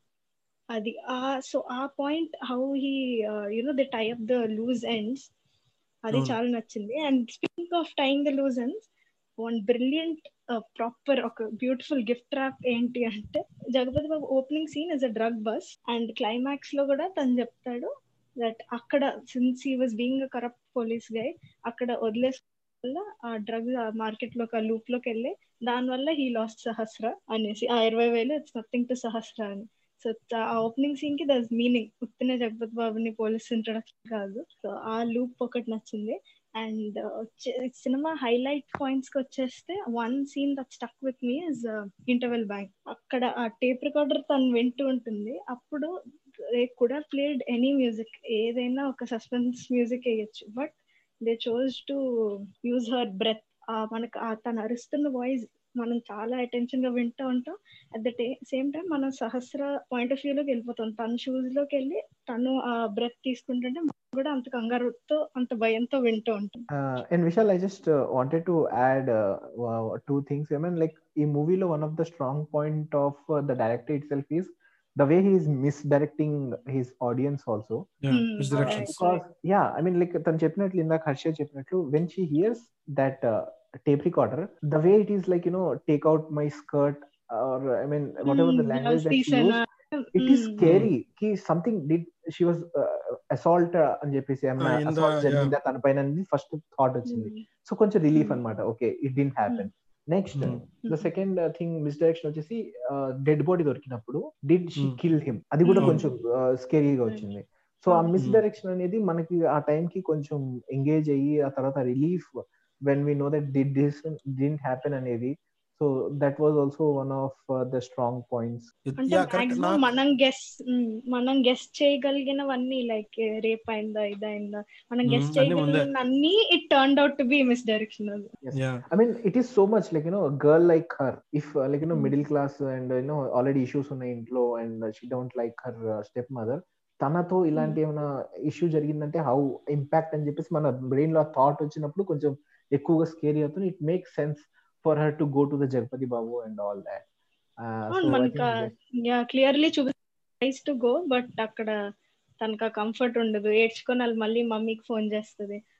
అది ఆ సో ఆ point how he you know the tie up the loose ends అది అవును. చాలా నచ్చింది and speaking of tying the loose ends one brilliant proper ఒక బ్యూటిఫుల్ గిఫ్ట్ ర్యాప్ ఏంటి అంటే Jagapathi Babu opening scene is a drug bust and climax లో కూడా తను చెప్తాడు దట్ అక్కడ since he was being a corrupt police guy అక్కడ వదిలేసి వల్ల ఆ డ్రగ్ మార్కెట్ లో ఒక లూప్ లోకి వెళ్ళి దాని వల్ల హీ లాస్ట్ సహస్ర అనేసి ఆ ఇరవై వేలు ఇట్స్ నథింగ్ టు సహస్ర అని సో ఆ ఓపెనింగ్ సీన్ కి దస్ మీనింగ్ ఉత్తిన జగపతి బాబుని పోలీస్ ఇంట్రొడక్షన్ కాదు సో ఆ లూప్ ఒకటి నచ్చింది అండ్ సినిమా హైలైట్ పాయింట్స్ కి వచ్చేస్తే one scene that stuck with me is interval bang అక్కడ ఆ టేప్ రికార్డర్ తను వింటూ ఉంటుంది అప్పుడు they could played any music ఏదైనా ఒక సస్పెన్స్ మ్యూజిక్ వేయచ్చు but they chose to use her breath మనకు ఆ తను అరుస్తున్న వాయిస్ మనం చాలా అటెన్షన్ గా వింటూ ఉంటాం అట్ ద సేమ్ టైం మనం సహస్ర పాయింట్ ఆఫ్ వ్యూ లోకి వెళ్ళిపోతాం తన షూస్ లోకి వెళ్ళి తను ఆ బ్రెత్ తీసుకుంటుంటే మనం కూడా అంత కంగారుతో అంత భయంతో వింటూ ఉంటాం Uh, and Vishal, I just uh, wanted to add uh, wow, two things. I mean, like in movie, one of the strong point of uh, the director itself is the way he is misdirecting his audience also. Hmm, మిస్డిరెక్షన్స్ Because yeah, I mean, like తను చెప్పినట్లు ఇందాక హర్ష చెప్పినట్లు when she hears that uh, tape recorder, the way it is like you know, take out my skirt or I mean, whatever the language that she used, it is scary కి something did she was assault అని చెప్పేసి Ah, in the- assault జరిగిందా తన పైన first thought వచ్చింది so కొంచెం relief Hmm. అన్నమాట okay it didn't happen next Hmm. The second thing misdirection వచ్చేసి డెడ్ బాడీ దొరికినప్పుడు did she Hmm. Kill him అది కూడా Hmm. కొంచెం స్కేరీగా వచ్చింది సో ఆ Hmm. మిస్డైరెక్షన్ అనేది మనకి ఆ టైం కి కొంచెం ఎంగేజ్ అయ్యి ఆ తర్వాత relief when we know that did this didn't happen అనేది so that was also one of the strong points అంటే మాక్సిమం మనం గెస్ మనం గెస్ చేయగలిగినవన్నీ లైక్ రేప్ అయిందా ఇదైందా మనం Hmm, గెస్ అన్నీ ముందే. చేయగలిగిన అన్ని it turn out to be misdirection I mean, it is so much like you know, a girl like her, if uh, like you know, Mm. middle class and you know, already issues ఉన్నాయి ఇంట్లో and uh, she don't like her uh, stepmother. తనతో ఇలాంటి ఏమైనా issue జరిగిందంటే how impact అని చెప్పేసి మన brain లో థాట్ వచ్చినప్పుడు కొంచెం ఎక్కువగా స్కేరీ అవుతుంది it make sense for her to go to the Jagapathi Babu and all that అవును మనకు క్లియర్లీ చూపిస్ టు గో బట్ అక్కడ తనకు ఆ కంఫర్ట్ ఉండదు ఏడ్చుకొని వాళ్ళు మళ్ళీ మమ్మీకి ఫోన్ చేస్తుంది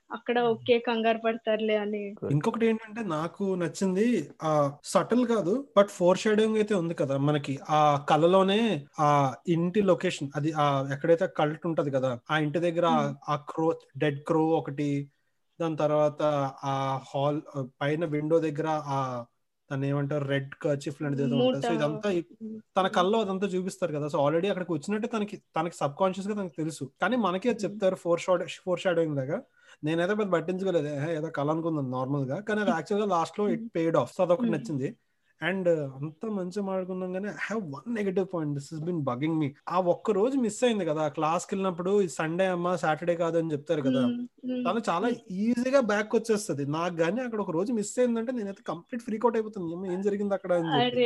అక్కడ ఓకే కంగారు పడతారులే అని ఇంకొకటి ఏంటంటే నాకు నచ్చింది ఆ సటిల్ కాదు బట్ ఫోర్ షేడింగ్ అయితే ఉంది కదా మనకి ఆ కళలోనే ఆ ఇంటి లొకేషన్ అది ఆ ఎక్కడైతే కల్ట్ ఉంటది కదా ఆ ఇంటి దగ్గర ఆ- ఆ క్రో డెడ్ క్రో ఒకటి దాని తర్వాత ఆ హాల్ పైన విండో దగ్గర ఆ దాన్ని ఏమంటారు రెడ్ కర్చిఫ్ లాంటిది ఏదో ఉంటుంది సో మూట. ఇదంతా ఈ- తన కల్లో అదంతా చూపిస్తారు కదా సో ఆల్రెడీ అక్కడికి వచ్చినట్టే తనకి తనకి సబ్ కాన్షియస్ గా తనకి తెలుసు కానీ మనకి అది చెప్తారు ఫోర్ షాడ్ ఫోర్ షాడోయింగ్ లాగా నేనైతే పెద్ద పట్టించుకోలేదు "ఏ, ఏదో కళ అనుకున్నాను నార్మల్ గా కానీ అది యాక్చువల్ గా లాస్ట్ లో ఇట్ పేడ్ ఆఫ్ సో అదొకటి Hmm. నచ్చింది అండ్ అంత మంచిగా మాట్లాడుకున్నాం కానీ I have one negative point this is been bugging me ఆ ఒక్క రోజు మిస్ అయింది కదా క్లాస్ కి వెళ్ళినప్పుడు సండే అమ్మా సాటర్డే కాదు అని చెప్తారు కదా ఉమ్, ఉమ్. తను చాలా ఈజీగా బ్యాక్ వచ్చేస్తుంది నాకు కానీ అక్కడ ఒక రోజు మిస్ అయిందంటే నేనైతే కంప్లీట్ ఫ్రీక్ అవుట్ అయిపోతుంది "ఏమ్మా, ఏం జరిగింది అక్కడ అని చెప్పి.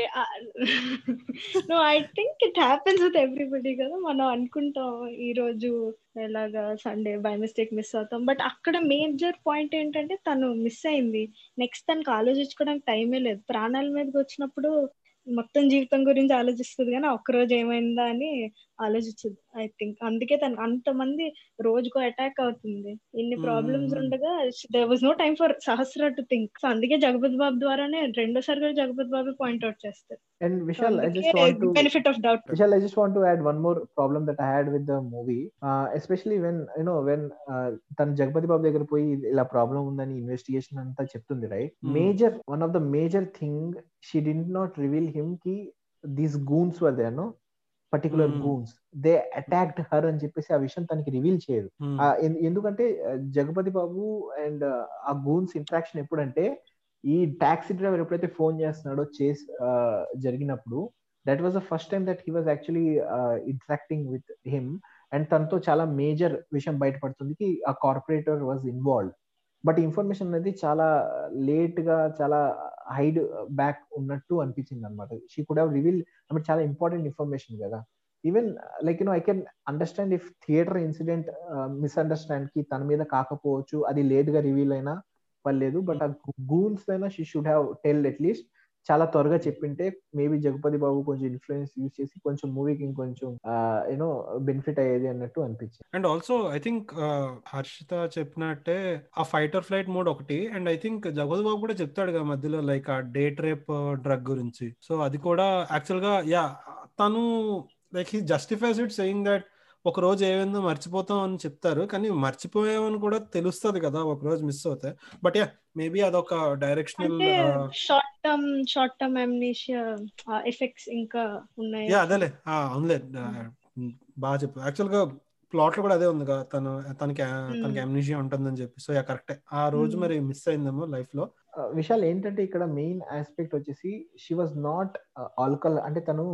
అరే no I think it happens with everybody కదా మనం అనుకుంటాం ఈ రోజు ఎలాగా సండే బై మిస్టేక్ మిస్ అవుతాం బట్ అక్కడ మేజర్ పాయింట్ ఏంటంటే తను మిస్ అయింది నెక్స్ట్ తనకు ఆలోచించుకోవడానికి టైమే లేదు ప్రాణాల మీదకి వచ్చినప్పుడు మొత్తం జీవితం గురించి ఆలోచిస్తుంది కానీ ఆ ఒక్క రోజు ఏమైందా అని ఆలోచించదు ఐ థింక్ అందుకే తను అంతమంది రోజుకో అటాక్ అవుతుంది ఇన్ని Hmm, ప్రాబ్లమ్స్ hmm, hmm. ఉండగా there was no time for Sahasra to think so అందుకే జగపతి బాబు ద్వారానే రెండోసారి కూడా జగపతి బాబు పాయింట్ అవుట్ చేస్తారు And Vishal, I just want to benefit of doubt Vishal, I just want to add one more problem that I had with the movie, uh, especially when you know when uh, తను జగపతి బాబు దగ్గర పోయి ఇలా problem ఉందని investigation అంతా చెప్తుంది right Hmm. Major one of the major thing she did not reveal him కి these goons were they no particular Hmm. Goons they attacked her అని చెప్పేసి ఆ విషయం తనకి రివీల్ చేయదు Hmm. ఆ, ఎన్- ఎందుకంటే ఆ, జగపతి బాబు అండ్ ఆ గూన్స్ ఇంట్రాక్షన్ ఎప్పుడంటే ఈ టాక్సీ డ్రైవర్ ఎప్పుడైతే ఫోన్ చేస్తున్నాడో చేసి ఆ, జరిగినప్పుడు that was the first time that he was actually interacting with him and తనతో చాలా మేజర్ విషయం బయటపడుతుంది కి ఆ corporator was involve but information అనేది చాలా లేట్ గా చాలా హైడ్ బ్యాక్ ఉన్నట్టు అనిపించింది అనమాట షీ కుడ్ హావ్ రివీల్ అంటే చాలా ఇంపార్టెంట్ ఇన్ఫర్మేషన్ కదా even like you know I can understand if theatre incident misunderstand కి తన మీద కాకపోవచ్చు అది లేట్ గా రివీల్ అయినా పర్లేదు బట్ ఆ గూన్స్ అయినా she should have tell at least చాలా త్వరగా చెప్పింటే మేబీ జగపతి బాబు కొంచెం ఇన్ఫ్లుయెన్స్ యూజ్ చేసి కొంచెం మూవీకి ఇంకొంచెం యూనో బెనిఫిట్ అయ్యేది అన్నట్టు అనిపించింది and also I think Harshitha చెప్పినట్టే ఆ ఫైటర్ ఫ్లైట్ మోడ్ ఒకటి and I think Jagath Babu కూడా చెప్తాడు కదా మధ్యలో లైక్ ఆ డేట్ రేప్ డ్రగ్ గురించి సో అది కూడా యాక్చువల్ గా యా తను like he justifies it saying that ఒక రోజు ఏమైందో మర్చిపోతాం అని చెప్తారు కానీ మర్చిపోయామని కూడా తెలుస్తుంది కదా ఒక రోజు మిస్ అవుతే బట్ యా మేబీ అదొక డైరెక్షనల్ అంటే short term short term amnesia effects ఇంకా ఉన్నాయి యా అదేలే ఆ, అవునులే ఆ, బాగా చెప్పు యాక్చువల్ గా ప్లాట్ లో కూడా అదే ఉంది కదా తను తనకి తనకి అమ్నీషియా ఉంటుందని చెప్పి సో యా కరెక్టే ఆ రోజు Hmm. మరి మిస్ అయిందేమో లైఫ్ లో విషయాలు ఏంటంటే ఇక్కడ మెయిన్ ఆస్పెక్ట్ వచ్చేసి షీ వాజ్ నాట్ ఆల్కహాల్ అంటే తను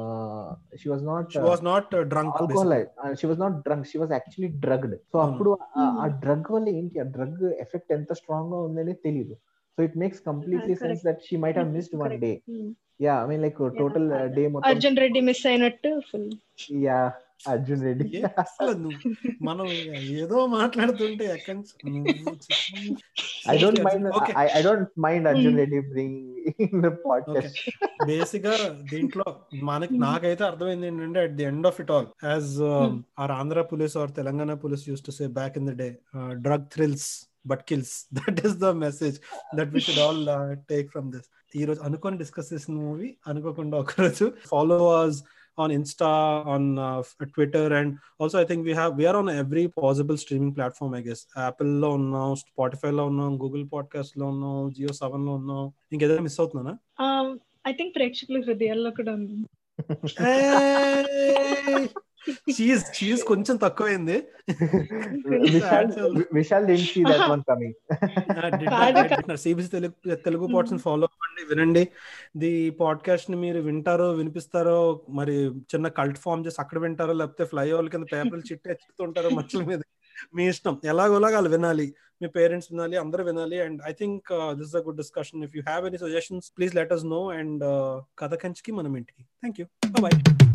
she was not she was not drunk alcohol she was not drunk she was actually drugged so అవును. అప్పుడు ఆ- ఆ Hmm. డ్రగ్ వల్ల ఏంటి ఆ డ్రగ్ ఎఫెక్ట్ ఎంత స్ట్రాంగ్ గా ఉందనే తెలియదు so it makes completely Ah, sense correct. That she might have missed one Correct. Day Hmm. Yeah I mean like total day మొత్తం అర్జున్ రెడ్డి మిస్ అయినట్టు ఫుల్ యా అర్జున్ రెడ్డి ఏ అసలు నువ్వు మనం ఏదో మాట్లాడుతుంటే ఎక్కడి నుంచి నువ్వు చెప్పు. I don't mind Okay. I don't mind Arjun Hmm. Reddy bring in the podcast basic గా దీంట్లో మనకి నాకైతే అర్థమైంది ఏంటంటే at the end of it all as our Andhra police or Telangana police used to say back in the day drug thrills but kills that is the message that we should all take from this ఈ రోజు అనుకొని discuss చేసిన movie అనుకోకుండా ఒకరోజు follow was on Insta, on uh, Twitter, and also I think we have we are on every possible streaming platform. I guess Apple లో ఉన్నాం Spotify లో ఉన్నాం Google Podcast లో ఉన్నాం జియో సెవెన్ లో ఉన్నాం ఇంకేదైనా మిస్ అవుతున్నానా ఐ థింక్ ప్రేక్షకుల హృదయాల్లో కూడా ఉంది చీజ్ చీజ్ కొంచెం తక్కువైంది Vishal Vishal didn't see that one coming CBC Telugu Telugu pods follow అవ్వండి వినండి ది పాడ్కాస్ట్ ని మీరు వింటారో వినిపిస్తారో మరి చిన్న కల్ట్ ఫామ్ చేసి అక్కడ వింటారో లేకపోతే ఫ్లై ఓవర్ కింద పేపర్లు చిట్టి ఎత్తుతుంటారో మనుషుల మీద మీ ఇష్టం ఎలాగోలాగా వాళ్ళు వినాలి మీ పేరెంట్స్ వినాలి అందరూ వినాలి and I think this a good discussion if you have any suggestions please let us know and కథ కంచికి మనం ఇంటికి థ్యాంక్ యూ బాయ్